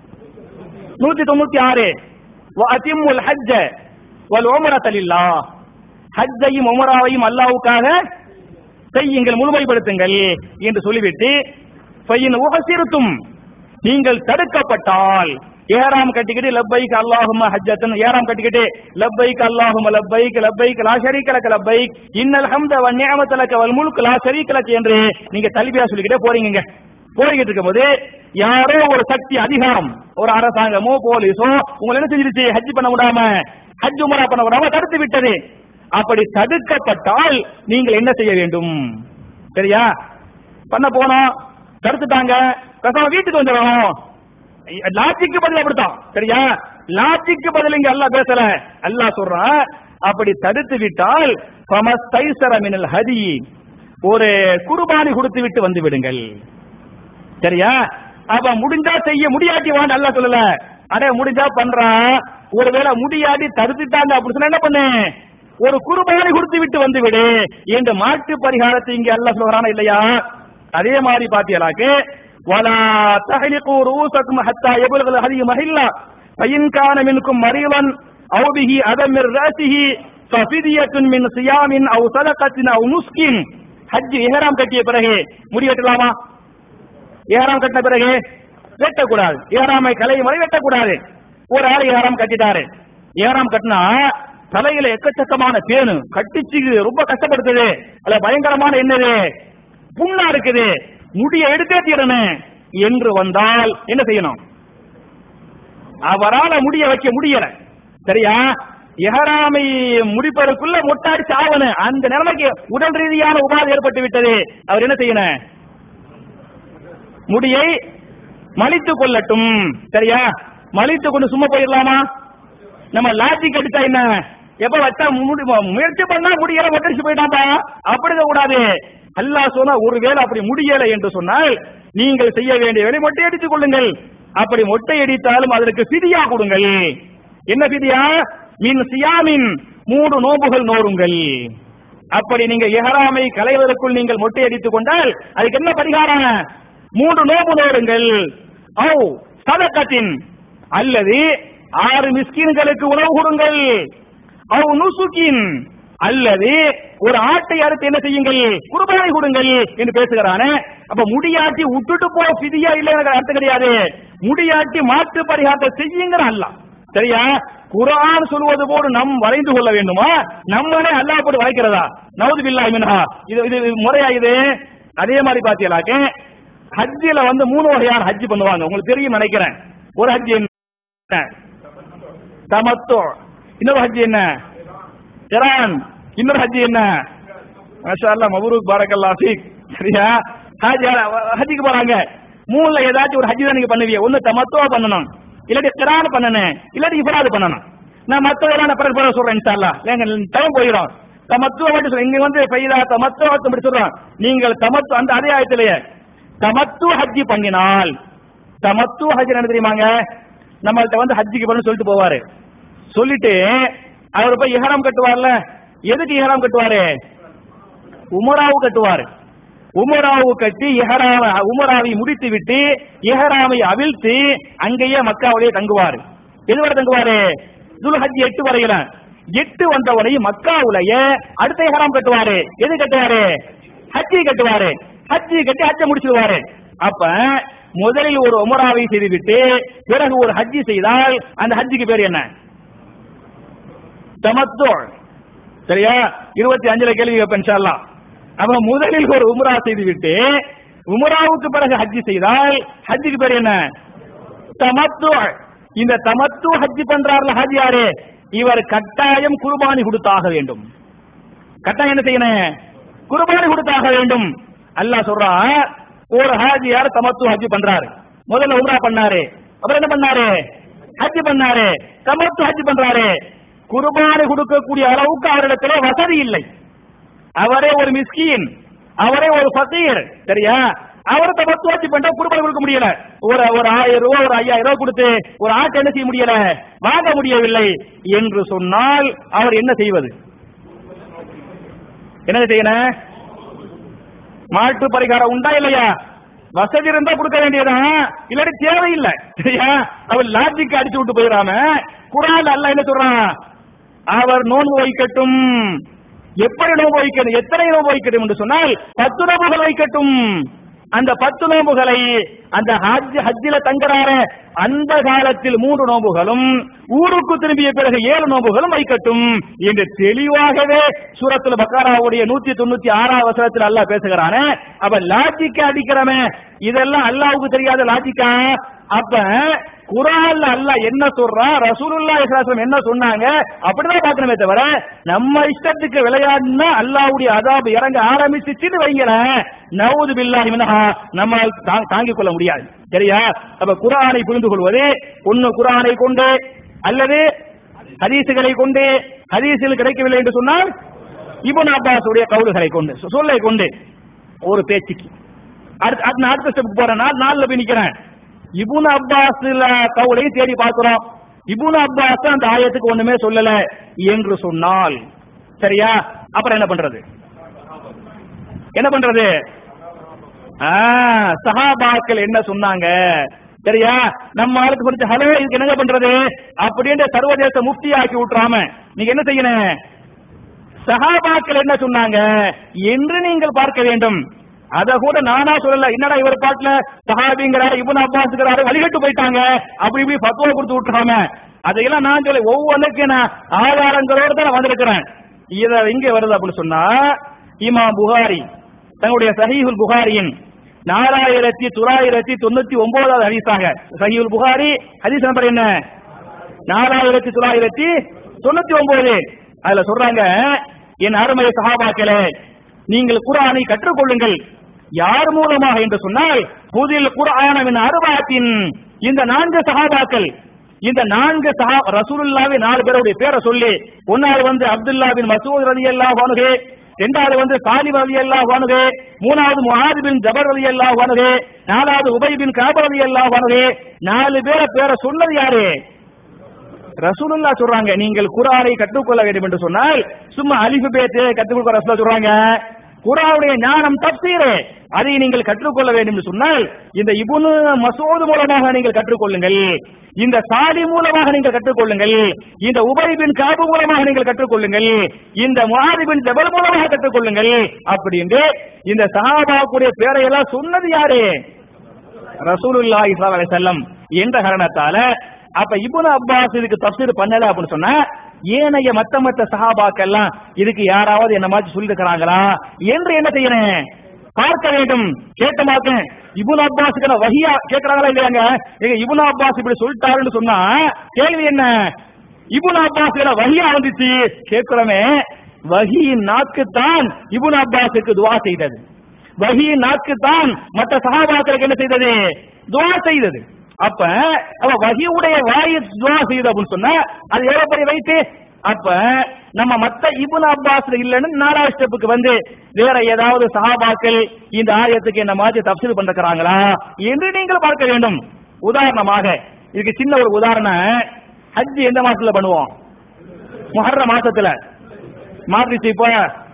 நூத்தி தொண்ணூத்தி ஆறு அதிமுல் ஹஜ்ஜ வல் உம்ரத லில்லாஹ் ஹஜ்ஜையும் உமராவையும் அல்லாஹ்வுக்காக செய்யுங்கள் முழுமைப்படுத்துங்கள் என்று சொல்லிவிட்டு ஃபைன் உகசிருத்தும் நீங்கள் தடுக்கப்பட்டால் ஏறாம் கட்டிக்கிட்டு லப்பைக் அல்லாஹும்ம ஹஜ்ஜத்தன் ஏறாம் கட்டிக்கிட்டு லப்பைக் அல்லாஹும்ம லப்பைக் லப்பைக் லா ஷரீக லக லப்பைக் இன்னல் ஹம்த வன் நிஅமத லக வல் முல்க் லா ஷரீக லக என்று நீங்க தல்பியா சொல்லிக்கிட்டே போறீங்க போய்கிட்டு இருக்கும்போது யாரோ ஒரு சக்தி அதிகாரம் ஒரு அரசாங்கமோ போலீஸோ உங்களை என்ன செஞ்சிருச்சு ஹஜ் பண்ண விடாம ஹஜ் உமரா பண்ண விடாம தடுத்து விட்டது அப்படி தடுக்கப்பட்டால் நீங்கள் என்ன செய்ய வேண்டும் சரியா பண்ண போனோம் தடுத்துட்டாங்க பேசாம வீட்டுக்கு வந்துடணும் லாஜிக்கு பதில் அப்படித்தான் சரியா லாஜிக்கு பதில் இங்க அல்லாஹ் பேசல அல்லாஹ் சொல்றான் அப்படி தடுத்து விட்டால் ஃபமஸ்தைஸர மினல் ஹதி ஒரு குர்பானி கொடுத்து விட்டு வந்து விடுங்கள் சரியா அப்ப முடிஞ்சா செய்ய முடியாட்டி வாங்க அல்லாஹ் சொல்லல அடே முடிஞ்சா பண்றான் ஒருவேளை முடியாட்டி தடுத்துட்டாங்க அப்படி சொன்னா என்ன பண்ணு ஒரு குர்பானி கொடுத்து விட்டு வந்து விடு என்று மாற்று பரிகாரத்தை இங்க அல்லாஹ் சொல்றானா இல்லையா அதே மாதிரி பாத்தியலாக்கு ولا تحلقوا رؤوسكم حتى يبلغ الهدي محلا فإن كان منكم مريضا أو به أذى من رأسه ففدية من صيام أو صدقة أو نسك ஹஜ் இஹ்ராம் கட்டிய பிறகு முடி வெட்டலாமா ஏறாம் கட்டின பிறகு வெட்டக்கூடாது ஏறாமை கலை முறை வெட்டக்கூடாது ஒரு ஆள் ஏறாம் கட்டிட்டாரு ஏறாம் கட்டினா தலையில எக்கச்சக்கமான பேனு கட்டிச்சு ரொம்ப கஷ்டப்படுத்துது அதுல பயங்கரமான என்னது புண்ணா இருக்குது முடிய எடுத்தே தீரணும் என்று வந்தால் என்ன செய்யணும் அவரால முடிய வைக்க முடியல சரியா எஹராமை முடிப்பதற்குள்ள மொட்டாடிச்சு ஆகணும் அந்த நிலைமைக்கு உடல் ரீதியான உபாதை ஏற்பட்டு விட்டது அவர் என்ன செய்யணும் முடியை மலித்துக் கொள்ளட்டும் சரியா மலித்துக் கொண்டு சும்மா போயிடலாமா நம்ம லாஜிக் அடிச்சா என்ன எப்ப வச்சா முடி முயற்சி பண்ணா முடியல மொட்டடிச்சு போயிட்டாப்பா அப்படி கூடாது அல்லாஹ் சொன்னா ஒருவேளை அப்படி முடியல என்று சொன்னால் நீங்கள் செய்ய வேண்டிய வேலை மொட்டை அடித்துக் கொள்ளுங்கள் அப்படி மொட்டை அடித்தாலும் அதற்கு சிதியா கொடுங்கள் என்ன சிதியா மின் சியாமின் மூன்று நோம்புகள் நோருங்கள் அப்படி நீங்க எஹராமை களைவதற்குள் நீங்கள் மொட்டை அடித்துக் கொண்டால் அதுக்கு என்ன பரிகாரம் மூன்று நோம்பு நோருங்கள் ஓ சதக்கத்தின் அல்லது ஆறு மிஸ்கின்களுக்கு உணவு கொடுங்கள் அவ் நுசுக்கின் அல்லது ஒரு ஆட்டை அறுத்து என்ன செய்யுங்கள் குர்பானை கொடுங்கள் என்று பேசுகிறானே அப்ப முடியாட்டி விட்டுட்டு போ பிதியா இல்லை எனக்கு அர்த்தம் கிடையாது முடியாட்டி மாற்று பரிகாரத்தை செய்யுங்கிற அல்லாஹ் சரியா குரான் சொல்வது போடு நம் வரைந்து கொள்ள வேண்டுமா நம்மளே அல்லாஹ் போட்டு வளைக்கிறதா நவது பில்லா மின்ஹா இது இது இது முறையா இது அதே மாதிரி பாத்தீங்களாக்க ஹஜ்ஜில வந்து மூணு வகையான ஹஜ் பண்ணுவாங்க உங்களுக்கு தெரியும் நினைக்கிறேன் ஒரு ஹஜ் என்ன தமத்தோ இன்னொரு ஹஜ் என்ன கிரான் இன்னொரு ஹஜ் என்ன மாஷா அல்லாஹ் மபரூக் பாரக்கல்லாஹ் ஃபீக் சரியா ஹஜ் ஹஜ்ஜுக்கு போறாங்க மூணுல ஏதாச்சும் ஒரு ஹஜ் தான் நீங்க பண்ணுவீங்க ஒண்ணு தமத்துவா பண்ணணும் இல்லாட்டி கிரான் பண்ணணும் இல்லாட்டி இஃப்ராது பண்ணணும் நான் மத்ததெல்லாம் நான் பிறகு பிறகு சொல்றேன் இன்ஷா அல்லாஹ் இல்லைங்க டைம் போயிடும் தமத்துவ மட்டும் சொல்றேன் இங்க வந்து ஃபைதா தமத்துவ அப்படி சொல்றோம் நீங்கள் தமத்து அந்த அதே ஆயத்திலேயே தமத்து ஹஜ்ஜி பண்ணினால் தமத்து ஹஜ் என்ன தெரியுமாங்க நம்மள்ட்ட வந்து ஹஜ்ஜிக்கு பண்ணு சொல்லிட்டு போவாரு சொல்லிட்டு அவர் போய் இஹராம் கட்டுவார்ல எதுக்கு இஹராம் கட்டுவாரு உமராவு கட்டுவாரு உமராவு கட்டி இஹராம உமராவை முடித்து விட்டு இஹராமை அவிழ்த்து அங்கேயே மக்காவிலே தங்குவார் எதுவரை தங்குவாரு துல்ஹஜ் எட்டு வரையில எட்டு வந்தவரை மக்காவுலய அடுத்த இஹராம் கட்டுவாரு எது கட்டுவாரு ஹஜ்ஜி கட்டுவாரு ஹஜ்ஜி கட்டி ஹஜ்ஜ முடிச்சிடுவாரு அப்ப முதலில் ஒரு உமராவை செய்துவிட்டு பிறகு ஒரு ஹஜ்ஜி செய்தால் அந்த ஹஜ்ஜிக்கு பேர் என்ன தமத்து சரியா இருபத்தி அஞ்சுல கேள்வி கேட்பேன் இன்ஷா அல்லாஹ். அப்ப முதலில் ஒரு உம்ரா செய்துவிட்டு உம்ராவுக்கு பிறகு ஹஜ்ஜி செய்தால் ஹஜ்ஜுக்கு பேர் என்ன தமத்து இந்த தமத்து ஹஜ்ஜி பண்றாருல ஹஜ் யாரு இவர் கட்டாயம் குர்பானி கொடுத்தாக வேண்டும் கட்டாயம் என்ன செய்யணும் குர்பானி கொடுத்தாக வேண்டும் அல்லாஹ் சொல்றான் ஒரு ஹாஜி யார் தமத்து ஹஜ் பண்றாரு முதல்ல உம்ரா பண்ணாரு அப்புறம் என்ன பண்ணாரு ஹஜ் பண்ணாரு தமத்து ஹஜ் பண்றாரு குர்பானி கொடுக்கக்கூடிய அளவுக்கு அவரிடத்துல வசதி இல்லை அவரே ஒரு மிஸ்கீன் அவரே ஒரு ஃபகீர் சரியா அவர் தமத்து ஹஜ் பண்ற குர்பானி கொடுக்க முடியல ஒரு ஒரு ஆயிரம் ரூபாய் ஒரு ஐயாயிரம் ரூபாய் கொடுத்து ஒரு ஆட்டை என்ன செய்ய முடியல வாங்க முடியவில்லை என்று சொன்னால் அவர் என்ன செய்வது என்ன செய்யணும் மாட்டு பரிகாரம் உண்டா இல்லையா வசதி இருந்தா கொடுக்க வேண்டியதான் இல்லாட்டி தேவையில்லை சரியா அவர் லாஜிக் அடிச்சு விட்டு போயிடாம குரான் அல்ல என்ன சொல்றான் அவர் நோன்பு வைக்கட்டும் எப்படி நோன்பு வைக்கணும் எத்தனை நோன்பு வைக்கட்டும் என்று சொன்னால் பத்து நோன்புகள் வைக்கட்டும் அந்த பத்து நோன்புகளை அந்த ஹஜ் ஹஜ்ஜில தங்குறார அந்த காலத்தில் மூன்று நோன்புகளும் ஊருக்கு திரும்பிய பிறகு ஏழு நோன்புகளும் வைக்கட்டும் என்று தெளிவாகவே சூரத்துல பக்காராவுடைய நூத்தி தொண்ணூத்தி ஆறாம் வசனத்தில் அல்லாஹ் பேசுகிறானே அப்ப லாஜிக்க அடிக்கிறவன் இதெல்லாம் அல்லாவுக்கு தெரியாத லாஜிக்கா அப்ப குரான்ல அல்லாஹ் என்ன சொல்றான் ரசூலுல்லாஹி ஸல்லல்லாஹு அலைஹி வஸல்லம் என்ன சொன்னாங்க அப்படிதான் பார்க்கணுமே தவிர நம்ம இஷ்டத்துக்கு விளையாடுனா அல்லாஹ்வுடைய அதாபு இறங்க ஆரம்பிச்சிச்சுன்னு வைங்களேன் நவுது பில்லாஹி மினஹா நம்ம தா- தாங்கிக் கொள்ள முடியாது சரியா அப்ப குரானை புரிந்து கொள்வது ஒன்னு குரானை கொண்டு அல்லது ஹதீசுகளை கொண்டு ஹதீஸில் கிடைக்கவில்லை என்று சொன்னால் இப்னு அப்பாஸுடைய கவுலுகளை கொண்டு சொ- சொல்லை கொண்டு ஒரு பேச்சுக்கு அடுத்து அடுத்து நான் அடுத்த ஸ்டெப் போறேன் நான் நாலுல போய் நிக்கிறேன் இபுன் அப்பாஸ்ல கவுலையும் தேடி பார்க்கிறோம் இபுன் அப்பாஸ் அந்த ஆயத்துக்கு ஒண்ணுமே சொல்லல என்று சொன்னால் சரியா அப்புறம் என்ன பண்றது என்ன பண்றது ஆ, சஹாபாக்கள் என்ன சொன்னாங்க சரியா நம்ம ஆளுக்கு குறிச்சு ஹலோ இதுக்கு என்னங்க பண்றது அப்படின்ற சர்வதேச முஃப்தி ஆக்கி விட்டுறாம நீங்க என்ன செய்யணும் சஹாபாக்கள் என்ன சொன்னாங்க என்று நீங்கள் பார்க்க வேண்டும் அத கூட நானா சொல்லல என்னடா இவர் பாட்டுல சஹாபிங்கிறாரு இப்னு அப்பாஸ்ங்கிறாரு வழிகட்டு போயிட்டாங்க அப்படி இப்படி பத்துவா கொடுத்து விட்டுறாம அதையெல்லாம் நான் சொல்ல ஒவ்வொன்றுக்கு நான் ஆதாரங்களோட தான் நான் வந்திருக்கிறேன் இத இங்க வருது அப்படின்னு சொன்னா இமாம் புகாரி தங்களுடைய சஹீஹுல் புகாரியின் நாலாயிரத்தி தொள்ளாயிரத்தி தொண்ணூத்தி ஒன்பதாவது ஹதீஸாக சஹீஹுல் புகாரி ஹதீஸ் நம்பர் என்ன நாலாயிரத்தி தொள்ளாயிரத்தி தொண்ணூத்தி ஒன்பது அதுல சொல்றாங்க என் அருமை சஹாபாக்களே நீங்கள் குர்ஆனை கற்றுக்கொள்ளுங்கள் யார் மூலமாக என்று சொன்னால் புதில் குர்ஆனவின் அருபாத்தின் இந்த நான்கு சஹாபாக்கள் இந்த நான்கு சஹா ரசூலுல்லாஹி நாலு பேருடைய பேரை சொல்லி ஒன்னாவது வந்து அப்துல்லா பின் மசூத் ரலியல்லாஹு அன்ஹு இரண்டாவது வந்து சாலிம் ரலியல்லாஹு அன்ஹு மூணாவது முஆத் பின் ஜபர் ரலியல்லாஹு அன்ஹு நாலாவது உபை பின் கஅப் ரலியல்லாஹு அன்ஹு நாலு பேரை பேரை சொன்னது யாரு ரசூலுல்லா சொல்றாங்க நீங்கள் குரானை கற்றுக்கொள்ள வேண்டும் என்று சொன்னால் சும்மா அலிஃபு பேத்து கற்றுக்கொள்ள ரசூலா சொல்றாங்க குரானுடைய ஞானம் தப்சீரே அதை நீங்கள் கற்றுக்கொள்ள வேண்டும் என்று சொன்னால் இந்த இபுனு மசூத் மூலமாக நீங்கள் கற்றுக்கொள்ளுங்கள் இந்த சாலி மூலமாக நீங்கள் கற்றுக்கொள்ளுங்கள் இந்த உபை பின் காபு மூலமாக நீங்கள் கற்றுக்கொள்ளுங்கள் இந்த முஆதி பின் ஜபல் மூலமாக கற்றுக்கொள்ளுங்கள் அப்படின்னு இந்த சஹாபாக்குடைய பேரையெல்லாம் சொன்னது யாரு ரசூலுல்லாஹி ஸல்லல்லாஹு அலைஹி வஸல்லம் என்ற காரணத்தால அப்ப இப்னு அப்பாஸ் இதுக்கு தஃசீர் பண்ணல அப்படின்னு சொன்னா ஏனைய மத்த மத்த சஹாபாக்கெல்லாம் இதுக்கு யாராவது என்ன மாதிரி சொல்லி இருக்கிறாங்களா என்று என்ன செய்யணும் பார்க்க வேண்டும் கேட்ட மாட்டேன் இபுன் அப்பாஸுக்கு நான் வஹியா கேட்கறாங்களா இல்லையாங்க எங்க இபுன் அப்பாஸ் இப்படி சொல்லிட்டாருன்னு சொன்னா கேள்வி என்ன இபுன் அப்பாஸ் வஹியா வந்துச்சு கேட்கிறோமே வஹியின் நாக்குத்தான் இபுன் அப்பாஸுக்கு துவா செய்தது வஹியின் நாக்குத்தான் மற்ற சகாபாக்களுக்கு என்ன செய்தது துவா செய்தது அப்ப அவ வகியுடைய வாயை துவா செய்யுது அப்படின்னு சொன்னா அது எவ்வளவு பெரிய வைத்து அப்ப நம்ம மத்த இபுன் அப்பாஸ் இல்லைன்னு நாலாவது ஸ்டெப்புக்கு வந்து வேற ஏதாவது சஹாபாக்கள் இந்த ஆயத்துக்கு என்ன மாதிரி தப்சீல் பண்றாங்களா என்று நீங்கள் பார்க்க வேண்டும் உதாரணமாக இதுக்கு சின்ன ஒரு உதாரணம் ஹஜ் எந்த மாசத்துல பண்ணுவோம் முஹர்ர மாசத்துல மாத்திச்சு இப்போ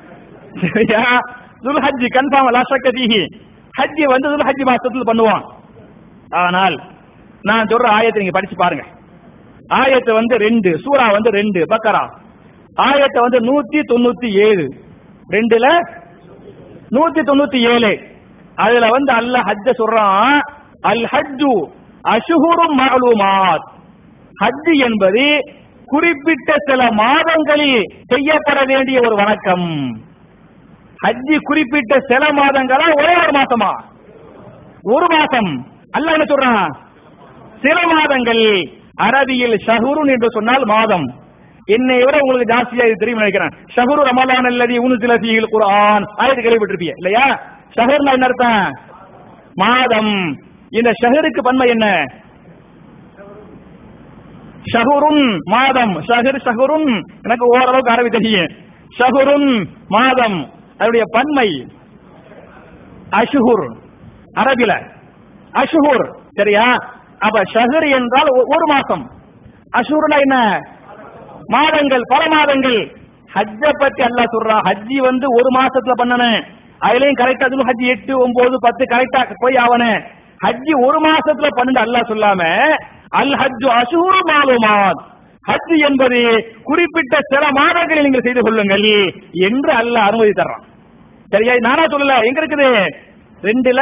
சரியா துல்ஹஜ் கன்ஃபார்ம் லா ஷக்க ஃபீஹி ஹஜ் வந்து துல்ஹஜ் மாசத்துல பண்ணுவோம் ஆனால் நான் சொல்ற ஆயத்தை நீங்க படிச்சு பாருங்க ஆயத்தை வந்து ரெண்டு சூரா வந்து ரெண்டு பக்கரா ஆயத்தை வந்து நூத்தி தொண்ணூத்தி ஏழு ரெண்டுல நூத்தி தொண்ணூத்தி ஏழு அதுல வந்து அல்லாஹ் ஹஜ்ஜ சொல்றான் அல் ஹஜ்ஜு அஷுஹுரும் மஅலூமாத் ஹஜ் என்பது குறிப்பிட்ட சில மாதங்களில் செய்யப்பட வேண்டிய ஒரு வணக்கம் ஹஜ்ஜி குறிப்பிட்ட சில மாதங்களா ஒரே ஒரு மாசமா ஒரு மாசம் அல்லாஹ் என்ன சொல்றான் சில மாதங்கள் அரபியில் ஷஹுருன் என்று சொன்னால் மாதம் என்னை விட உங்களுக்கு ஜாஸ்தியா இது தெரியும் நினைக்கிறேன் ஷஹுரு ரமலான் அல்லது உனுசில ஃபீல் குர்ஆன் ஆயத்து கேள்விப்பட்டிருப்பீங்க இல்லையா ஷஹர்னா என்ன அர்த்தம் மாதம் இந்த ஷஹருக்கு பன்மை என்ன ஷஹுருன் மாதம் ஷஹர் ஷஹுருன் எனக்கு ஓரளவுக்கு அரபி தெரியும் ஷஹுருன் மாதம் அதனுடைய பன்மை அஷுஹுர் அரபில அஷுஹுர் சரியா அப்ப ஷஹர் என்றால் ஒ- ஒரு மாசம் அஷுர்னா என்ன மாதங்கள் பல மாதங்கள் ஹஜ்ஜ பத்தி அல்லாஹ் சொல்றான் ஹஜ்ஜி வந்து ஒரு மாசத்துல பண்ணணும் அதுலயும் கரெக்டா அதுல ஹஜ்ஜி எட்டு ஒன்பது பத்து கரெக்டா போய் ஆவணும் ஹஜ்ஜி ஒரு மாசத்துல பண்ணுங்க அல்லாஹ் சொல்லாம அல் ஹஜ்ஜு அஷூரு மாலுமாத் ஹஜ் என்பது குறிப்பிட்ட சில மாதங்களில் நீங்கள் செய்து கொள்ளுங்கள் என்று அல்லாஹ் அனுமதி தர்றான் சரியா இது நானா சொல்லல எங்க இருக்குது ரெண்டுல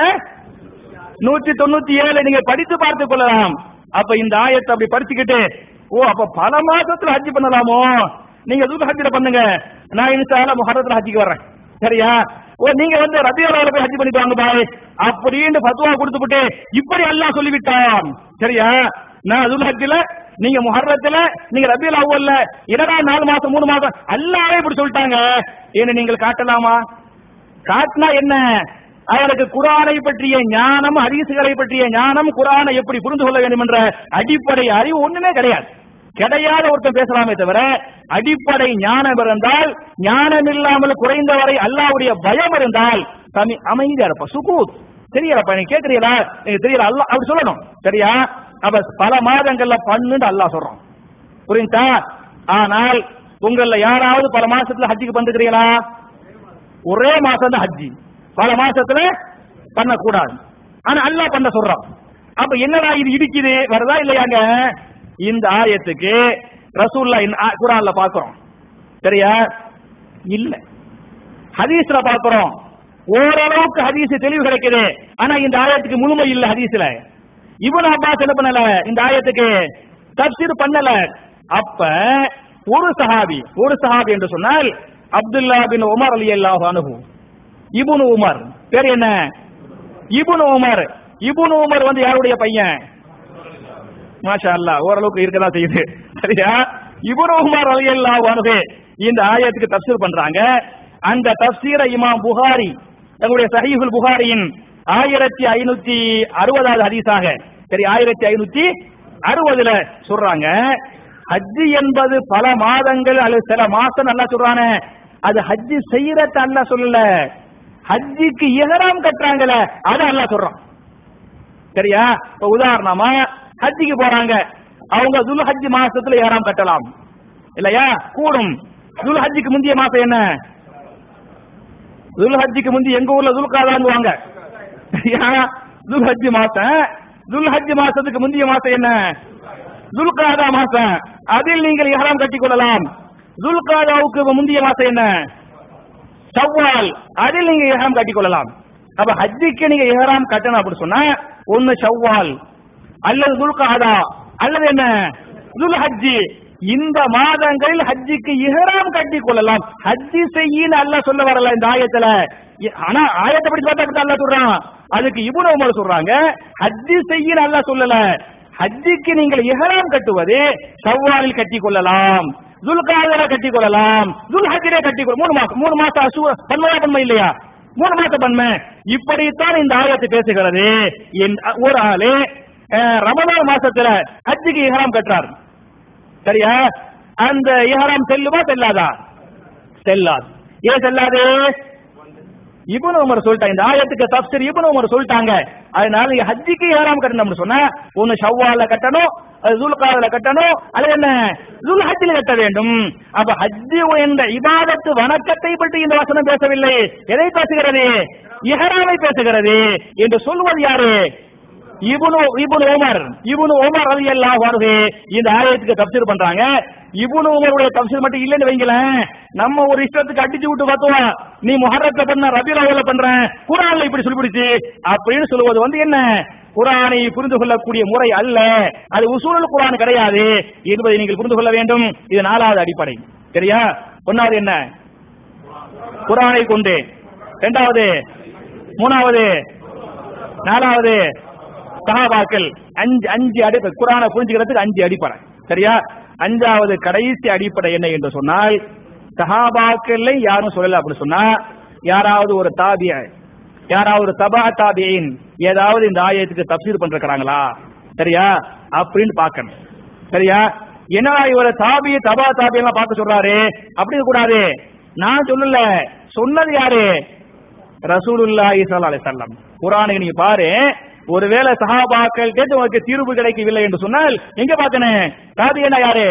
நூற்றி தொண்ணூத்தி ஏழு நீங்க படித்து பார்த்துக் கொள்ளலாம் அப்ப இந்த ஆயத்தை அப்படி படிச்சுக்கிட்டு ஓ அப்ப பல மாசத்துல ஹஜ் பண்ணலாமோ நீங்க துல் ஹஜ்ல பண்ணுங்க நான் இன்ஷால்லா முஹர்ரத்துல ஹஜ்ஜுக்கு வர்றேன் சரியா ஓ நீங்க வந்து ரபியுல்லாஹ்ல போய் ஹஜ் பண்ணிட்டு வாங்க பாய் அப்படின்னு ஃபத்வா கொடுத்துட்டு இப்படி அல்லாஹ் சொல்லிவிட்டான் சரியா நான் துல் ஹஜ்ல நீங்க முஹர்ரத்துல நீங்க ரபியுல் அவ்வல்ல என்னடா நாலு மாசம் மூணு மாசம் அல்லாஹ்வே இப்படி சொல்லிட்டாங்க ஏன்னு நீங்கள் காட்டலாமா காட்டினா என்ன அவனுக்கு குரானை பற்றிய ஞானம் ஹதீசுகளை பற்றிய ஞானம் குரானை எப்படி புரிந்து கொள்ள வேண்டும் என்ற அடிப்படை அறிவு ஒண்ணுமே கிடையாது கிடையாத ஒருத்தன் பேசலாமே தவிர அடிப்படை ஞானம் இருந்தால் ஞானம் இல்லாமல் குறைந்தவரை அல்லாவுடைய பயம் இருந்தால் சமி அமைதியா இருப்ப சுகூத் தெரியலப்பா நீ கேக்குறீங்களா நீங்க தெரியல அல்லா அப்படி சொல்லணும் சரியா அப்ப பல மாதங்கள்ல பண்ணுன்னு அல்லாஹ் சொல்றோம் புரியுதா ஆனால் உங்கள யாராவது பல மாசத்துல ஹஜ்ஜுக்கு வந்துக்கிறீங்களா ஒரே மாசம் தான் ஹஜ்ஜி பல மாசத்துல பண்ணக்கூடாது ஆனா அல்லாஹ் பண்ண சொல்றான் அப்ப என்னடா இது இடிக்குது வருதா இல்லையாங்க இந்த ஆயத்துக்கு ரசூல்லா இந்த ஆ- குர்ஆன்ல பாக்குறோம் சரியா இல்ல ஹதீஸ்ல பாக்குறோம் ஓரளவுக்கு ஹதீஸ் தெளிவு கிடைக்குது ஆனா இந்த ஆயத்துக்கு முழுமை இல்ல ஹதீஸ்ல இவன் அப்பாஸ் என்ன பண்ணல இந்த ஆயத்துக்கு தப்சீர் பண்ணல அப்ப ஒரு சஹாபி ஒரு சஹாபி என்று சொன்னால் அப்துல்லா பின் உமர் அலி அல்லாஹ் அனுகு இபுனு உமர் பேர் என்ன இபுனு உமர் இபுனு உமர் வந்து யாருடைய பையன் மாஷா அல்லாஹ் ஓரளவுக்கு இருக்கதான் செய்யுது சரியா இபுனு உமர் அலி அல்லாஹ் அனுகு இந்த ஆயத்துக்கு தப்சீர் பண்றாங்க அந்த தப்சீரை இமாம் புகாரி தங்களுடைய சஹீஹுல் புகாரியின் ஆயிரத்தி ஐநூத்தி அறுபதாவது ஹதீஸாக சரி ஆயிரத்தி ஐநூத்தி அறுபதுல சொல்றாங்க ஹஜ்ஜி என்பது பல மாதங்கள் அல்லது சில மாசம் நல்லா சொல்றானே அது ஹஜ்ஜி செய்யறத அல்ல சொல்லல ஹஜ்ஜிக்கு இஹராம் கட்டுறாங்கல்ல அது அல்ல சொல்றான் சரியா இப்ப உதாரணமா ஹஜ்ஜிக்கு போறாங்க அவங்க துல் ஹஜ்ஜி மாசத்துல இஹராம் கட்டலாம் இல்லையா கூடும் துல் ஹஜ்ஜிக்கு முந்தைய மாசம் என்ன துல் ஹஜ்ஜிக்கு முந்தி எங்க ஊர்ல துல்காதாங்குவாங்க சரியா துல் ஹஜ்ஜி மாசம் துல் ஹஜ்ஜி மாசத்துக்கு முந்தைய மாசம் என்ன துல்காதா மாசம் அதில் நீங்கள் இஹராம் கட்டிக் கொள்ளலாம் துல்காதாவுக்கு முந்தைய மாசம் என்ன ஷவ்வால் அதில் நீங்க இஹராம் கட்டிக் கொள்ளலாம் அப்ப ஹஜ்ஜிக்கு நீங்க இஹராம் கட்டணும் அப்படி சொன்னா ஒன்னு ஷவ்வால் அல்லது துல்காதா அல்லது என்ன துல் ஹஜ்ஜி இந்த மாதங்களில் ஹஜ்ஜிக்கு இஹராம் கட்டிக் கொள்ளலாம் ஹஜ்ஜி செய்யின்னு அல்லாஹ் சொல்ல வரல இந்த ஆயத்துல இ- ஆனா ஆயத்தை படி பார்த்தா அல்லாஹ் சொல்றான் அதுக்கு இப்னு உமர் சொல்றாங்க ஹஜ்ஜி செய்யின்னு அல்லாஹ் சொல்லல ஹஜ்ஜிக்கு நீங்கள் இஹராம் கட்டுவது ஷவ்வாலில் கட்டிக் கொள்ளலாம் துல்காதில கட்டிக் கொள்ளலாம் துல் ஹஜ்ஜிலே கட்டிக் கொள்ள மூணு மாசம் மூணு மாசம் அசு பன்மையா பன்மை இல்லையா மூணு மாச பன்மை இப்படித்தான் இந்த ஆயத்து பேசுகிறது என்- ஒரு ஆளு அஹ், ரமலான் மாசத்துல ஹஜ்ஜிக்கு இஹராம் கட்டுறார் சரியா அந்த இஹராம் செல்லுமா செல்லாதா செல்லாது ஏன் செல்லாது இப்னு உமர் சொல்லிட்டாங்க இந்த ஆயத்துக்கு தப்சீர் இப்னு உமர் சொல்லிட்டாங்க அதனால நீங்க ஹஜ்ஜிக்கு ஏறாம கட்டணும்னு சொன்னா ஒன்னு ஷவ்வால கட்டணும் அது துல்காதுல கட்டணும் அது என்ன துல் ஹஜ்ஜில் கட்ட வேண்டும் அப்ப ஹஜ்ஜி என்ற இபாதத்து வணக்கத்தை பற்றி இந்த வசனம் பேசவில்லை எதை பேசுகிறது இஹராமை பேசுகிறது என்று சொல்வது யாரு இப்னு இப்னு உமர் இப்னு உமர் ரலியல்லாஹு அன்ஹு இந்த ஆயத்துக்கு தப்சீர் பண்றாங்க இப்னு உமருடைய தப்சீர் மட்டும் இல்லைன்னு வைங்களேன் நம்ம ஒரு இஷ்டத்துக்கு அடிச்சு விட்டு பார்த்தோம் நீ முஹர்ரத்தை பண்ண ரபியுல் அவ்வல பண்ற குர்ஆன்ல இப்படி சொல்லிபிடிச்சு அப்படின்னு சொல்லுவது வந்து என்ன குரானை புரிந்து கொள்ளக்கூடிய முறை அல்ல அது உசூலுல் குரான் கிடையாது என்பதை நீங்கள் புரிந்து கொள்ள வேண்டும் இது நாலாவது அடிப்படை சரியா ஒன்னாவது என்ன குரானை கொண்டு இரண்டாவது மூணாவது நாலாவது சஹாபாக்கள் அஞ்சு அஞ்சு அடிப்படை குரானை புரிஞ்சுக்கிறதுக்கு அஞ்சு அடிப்படை சரியா அஞ்சாவது கடைசி அடிப்படை என்ன என்று சொன்னால் சஹாபாக்கள் யாரும் சொல்லல அப்படின்னு சொன்னா யாராவது ஒரு தாபிய யாராவது ஒரு தபா தாபியின் ஏதாவது இந்த ஆயத்துக்கு தப்சீர் பண்றாங்களா சரியா அப்படின்னு பார்க்கணும் சரியா என்னடா இவர தாபி தபா தாபி எல்லாம் பார்க்க சொல்றாரு அப்படி கூடாது நான் சொல்லல சொன்னது யாரு ரசூலுல்லாஹி ஸல்லல்லாஹு அலைஹி வஸல்லம் குர்ஆனை நீங்க பாரு ஒருவேளை சஹாபாக்கள் கேட்டு உனக்கு தீர்வு கிடைக்கவில்லை என்று சொன்னால் எங்க பார்க்கணும் தாபியனா யாரு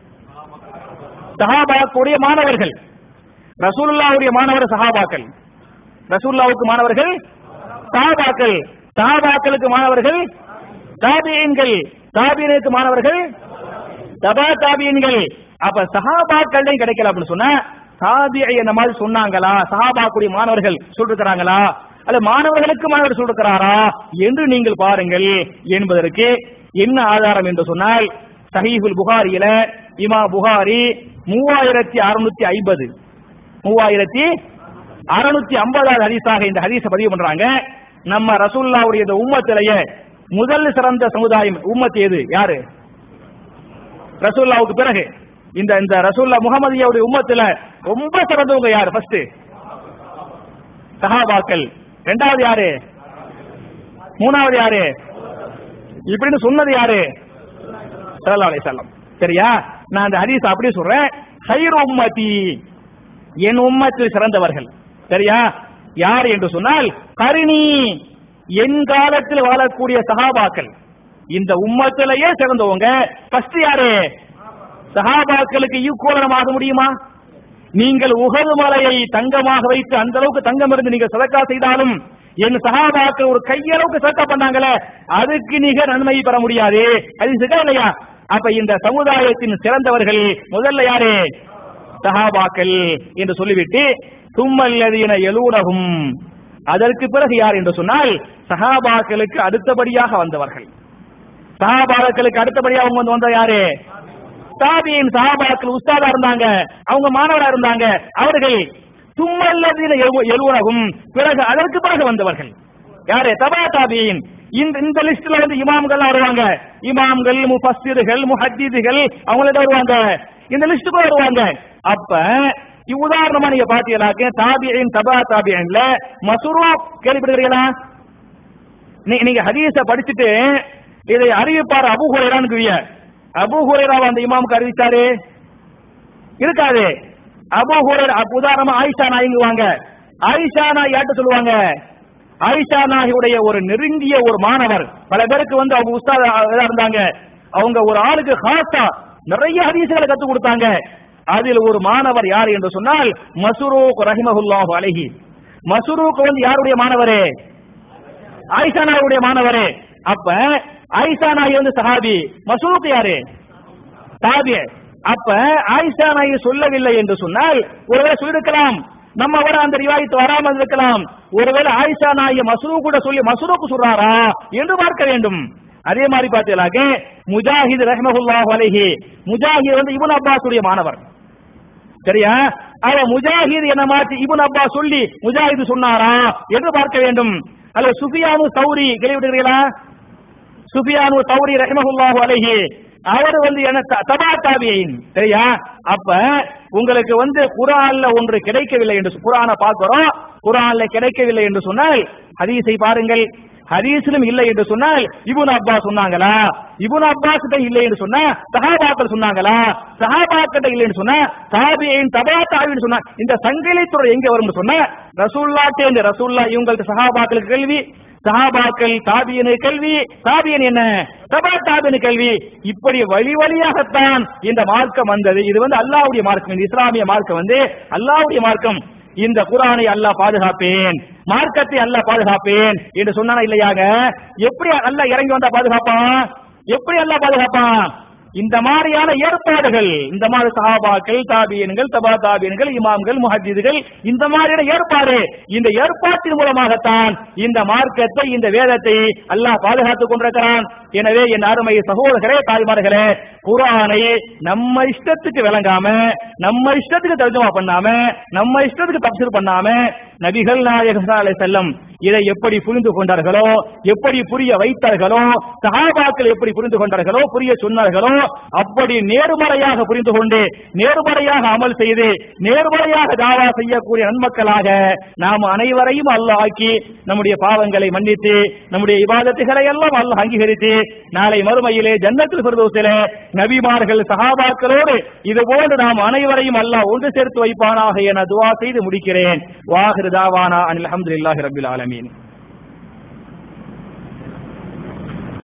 சஹாபாக்குடைய மாணவர்கள் ரசூலுல்லாவுடைய மாணவர் சஹாபாக்கள் ரசூலுல்லாவுக்கு மாணவர்கள் சஹாபாக்கள் சஹாபாக்களுக்கு மாணவர்கள் தாபியன்கள் தாபியனுக்கு மாணவர்கள் தபா தாபியன்கள் அப்ப சஹாபாக்கள் கிடைக்கல அப்படின்னு சொன்னா தாபியை இந்த மாதிரி சொன்னாங்களா சஹாபாக்குடைய மாணவர்கள் சொல்லிருக்கிறாங்களா அல்ல மாணவர்களுக்கு மாணவர் சொல்லிருக்கிறாரா என்று நீங்கள் பாருங்கள் என்பதற்கு என்ன ஆதாரம் என்று சொன்னால் சஹீஹுல் புகாரியில இமா புகாரி மூவாயிரத்தி அறுநூத்தி ஐம்பது மூவாயிரத்தி அறுநூத்தி ஐம்பதாவது ஹதீஸாக இந்த ஹதீஸை பதிவு பண்றாங்க நம்ம ரசூல்லாவுடைய இந்த உம்மத்திலேயே முதல் சிறந்த சமுதாயம் உம்மத்து எது யாரு ரசூல்லாவுக்கு பிறகு இந்த இந்த ரசூல்லா முகமதியாவுடைய உம்மத்துல ரொம்ப சிறந்தவங்க யாரு ஃபர்ஸ்ட் சஹாபாக்கள் ரெண்டாவது யாரு மூணாவது யாரு இப்படின்னு சொன்னது யாரு ஸல்லல்லாஹு அலைஹி வஸல்லம் சரியா நான் அந்த ஹதீஸ் அப்படியே சொல்றேன் ஹைர் உம்மதி என் உம்மத்தில் சிறந்தவர்கள் சரியா யார் என்று சொன்னால் கருணி என் காலத்தில் வாழக்கூடிய சஹாபாக்கள் இந்த உம்மத்திலேயே சிறந்தவங்க ஃபர்ஸ்ட் யாரு சஹாபாக்களுக்கு ஈக்குவலனமாக முடியுமா நீங்கள் உகது மலையை தங்கமாக வைத்து அந்த அளவுக்கு தங்கம் இருந்து நீங்க சதக்கா செய்தாலும் என் சகாபாக்கள் ஒரு கையளவுக்கு சதக்கா பண்ணாங்களே அதுக்கு நிகர் நன்மை பெற முடியாது அது சிகா இல்லையா அப்ப இந்த சமுதாயத்தின் சிறந்தவர்கள் முதல்ல யாரு சஹாபாக்கள் என்று சொல்லிவிட்டு தும்மல்லதீன எழுவுலகும் அதற்கு பிறகு யார் என்று சொன்னால் சஹாபாக்களுக்கு அடுத்தபடியாக வந்தவர்கள் சஹாபாக்களுக்கு அடுத்தபடியாக அவங்க வந்து வந்த யாரு தாபியின் சஹாபாக்கள் உஸ்தாதா இருந்தாங்க அவங்க மாணவரா இருந்தாங்க அவர்கள் தும்மல்லதீன எழுவுலகும் பிறகு அதற்கு பிறகு வந்தவர்கள் யாரு தபா தாபியின் இந்த இந்த லிஸ்ட்ல வந்து இமாம்கள் வருவாங்க இமாம்கள் முஃபஸ்ஸிர்கள் முஹத்தீதுகள் அவங்கள வருவாங்க இந்த லிஸ்ட்டுக்கு வருவாங்க அப்ப உதாரணமா நீங்க பாத்தீங்கன்னாக்க தாபியின் தபா தாபியன்ல மசுரூ கேள்விப்படுகிறீங்களா நீ- நீங்க ஹதீஸ படிச்சுட்டு இதை அறிவிப்பார் அபு ஹுரைரான்னு அபு ஹுரைரா அந்த இமாமுக்கு அறிவிச்சாரு இருக்காது அபு ஹுரைரா அப்ப உதாரணமா ஆயிஷா நாயிங்குவாங்க ஆயிஷா நாய் யார்ட்ட சொல்லுவாங்க ஆயிஷா நாயுடைய ஒரு நெருங்கிய ஒரு மாணவர் பல பேருக்கு வந்து அவங்க உஸ்தாதா இருந்தாங்க அவங்க ஒரு ஆளுக்கு ஹாசா நிறைய ஹதீசுகளை கத்து கொடுத்தாங்க அதில் ஒரு மாணவர் யார் என்று சொன்னால் மசுரூக் ரஹிமஹுல்லாஹு அலைஹி மசுரூக் வந்து யாருடைய மாணவரே ஆயிஷா நாயுடைய மாணவரே அப்ப ஆயிஷா நாய் வந்து சஹாபி மசூக் யாரு தாபி அப்ப ஆயிஷா நாய் சொல்லவில்லை என்று சொன்னால் ஒருவேளை சொல்லிருக்கலாம் நம்ம வர அந்த ரிவாயத்து வராமல் இருக்கலாம் ஒருவேளை ஆயிஷா நாய மசூ கூட சொல்லி மசூருக்கு சொல்றாரா என்று பார்க்க வேண்டும் அதே மாதிரி பார்த்தீங்களாக்க முஜாஹித் ரஹ்மஹுல்லாஹு அலைஹி முஜாஹித் வந்து இப்னு அப்பாஸுடைய மாணவர் சரியா அவ முஜாஹித் என்ன மாற்றி இப்னு அப்பாஸ் சொல்லி முஜாஹித் சொன்னாரா என்று பார்க்க வேண்டும் அல்ல சுஃபியானு சௌரி கேள்விப்படுகிறீர்களா சுஃபியானு தௌரி ரஹ்மஹுல்லாஹு அலைஹி அவர் வந்து என்ன த- தபா தாபியின் சரியா அப்ப உங்களுக்கு வந்து குரான்ல ஒன்று கிடைக்கவில்லை என்று சொ- குரானை பார்க்கிறோம் குரான்ல கிடைக்கவில்லை என்று சொன்னால் ஹதீஸை பாருங்கள் ஹதீஸிலும் இல்லை என்று சொன்னால் இப்னு அப்பாஸ் சொன்னாங்களா இப்னு அப்பாஸ் கிட்ட இல்லை என்று சொன்னா சஹாபாக்கள் சொன்னாங்களா சஹாபாக்கிட்ட இல்லை என்று சொன்னா தாபியின் தபா தாபின்னு சொன்னா இந்த சங்கிலி தொடர் எங்க வரும்னு சொன்னா ரசூல்லாட்டே இந்த ரசூல்லா இவங்களுக்கு சஹாபாக்களுக்கு கேள்வி சஹாபாக்கள் தாபியனு கல்வி தாபியன் என்ன தபா தாபியனு கல்வி இப்படி வழி வழியாகத்தான் இந்த மார்க்கம் வந்தது இது வந்து அல்லாஹ்வுடைய மார்க்கம் இந்த இஸ்லாமிய மார்க்கம் வந்து அல்லாஹ்வுடைய மார்க்கம் இந்த குரானை அல்லாஹ் பாதுகாப்பேன் மார்க்கத்தை அல்லாஹ் பாதுகாப்பேன் என்று சொன்னானா இல்லையாங்க எப்படி அல்லாஹ் இறங்கி வந்தா பாதுகாப்பான் எப்படி அல்லாஹ் பாதுகாப்பான் இந்த மாதிரியான ஏற்பாடுகள் இந்த மாதிரி சஹாபாக்கள் தாபியன்கள் தபா தாபியன்கள் இமாம்கள் முஹத்திதுகள் இந்த மாதிரியான ஏற்பாடு இந்த ஏற்பாட்டின் மூலமாகத்தான் இந்த மார்க்கத்தை இந்த வேதத்தை அல்லாஹ் பாதுகாத்துக் கொண்டிருக்கிறான் எனவே என் அருமை சகோதரர்களே தாய்மார்களே குரானை நம்ம இஷ்டத்துக்கு விளங்காம நம்ம இஷ்டத்துக்கு தர்ஜமா பண்ணாம நம்ம இஷ்டத்துக்கு தப்சீர் பண்ணாம நபிகள் நாயகம் அலை செல்லம் இதை எப்படி புரிந்து கொண்டார்களோ எப்படி புரிய வைத்தார்களோ சஹாபாக்கள் எப்படி புரிந்து கொண்டார்களோ புரிய சொன்னார்களோ அப்படி நேர்மறையாக புரிந்து கொண்டு நேர்மறையாக அமல் செய்து நேர்மறையாக தாவா செய்யக்கூடிய நன்மக்களாக நாம் அனைவரையும் அல்லாஹ் ஆக்கி நம்முடைய பாவங்களை மன்னித்து நம்முடைய இபாதத்துகளை எல்லாம் அல்லாஹ் அங்கீகரித்து நாளை மறுமையிலே ஜன்னத்தில் பிரதோசிலே நபிமார்கள் சஹாபாக்களோடு இதுபோன்று நாம் அனைவரையும் அல்லாஹ் ஒன்று சேர்த்து வைப்பானாக என துவா செய்து முடிக்கிறேன் வாஹிரு தாவானா அனில் அஹமதுல்லாஹி ரபில் ஆலமீன்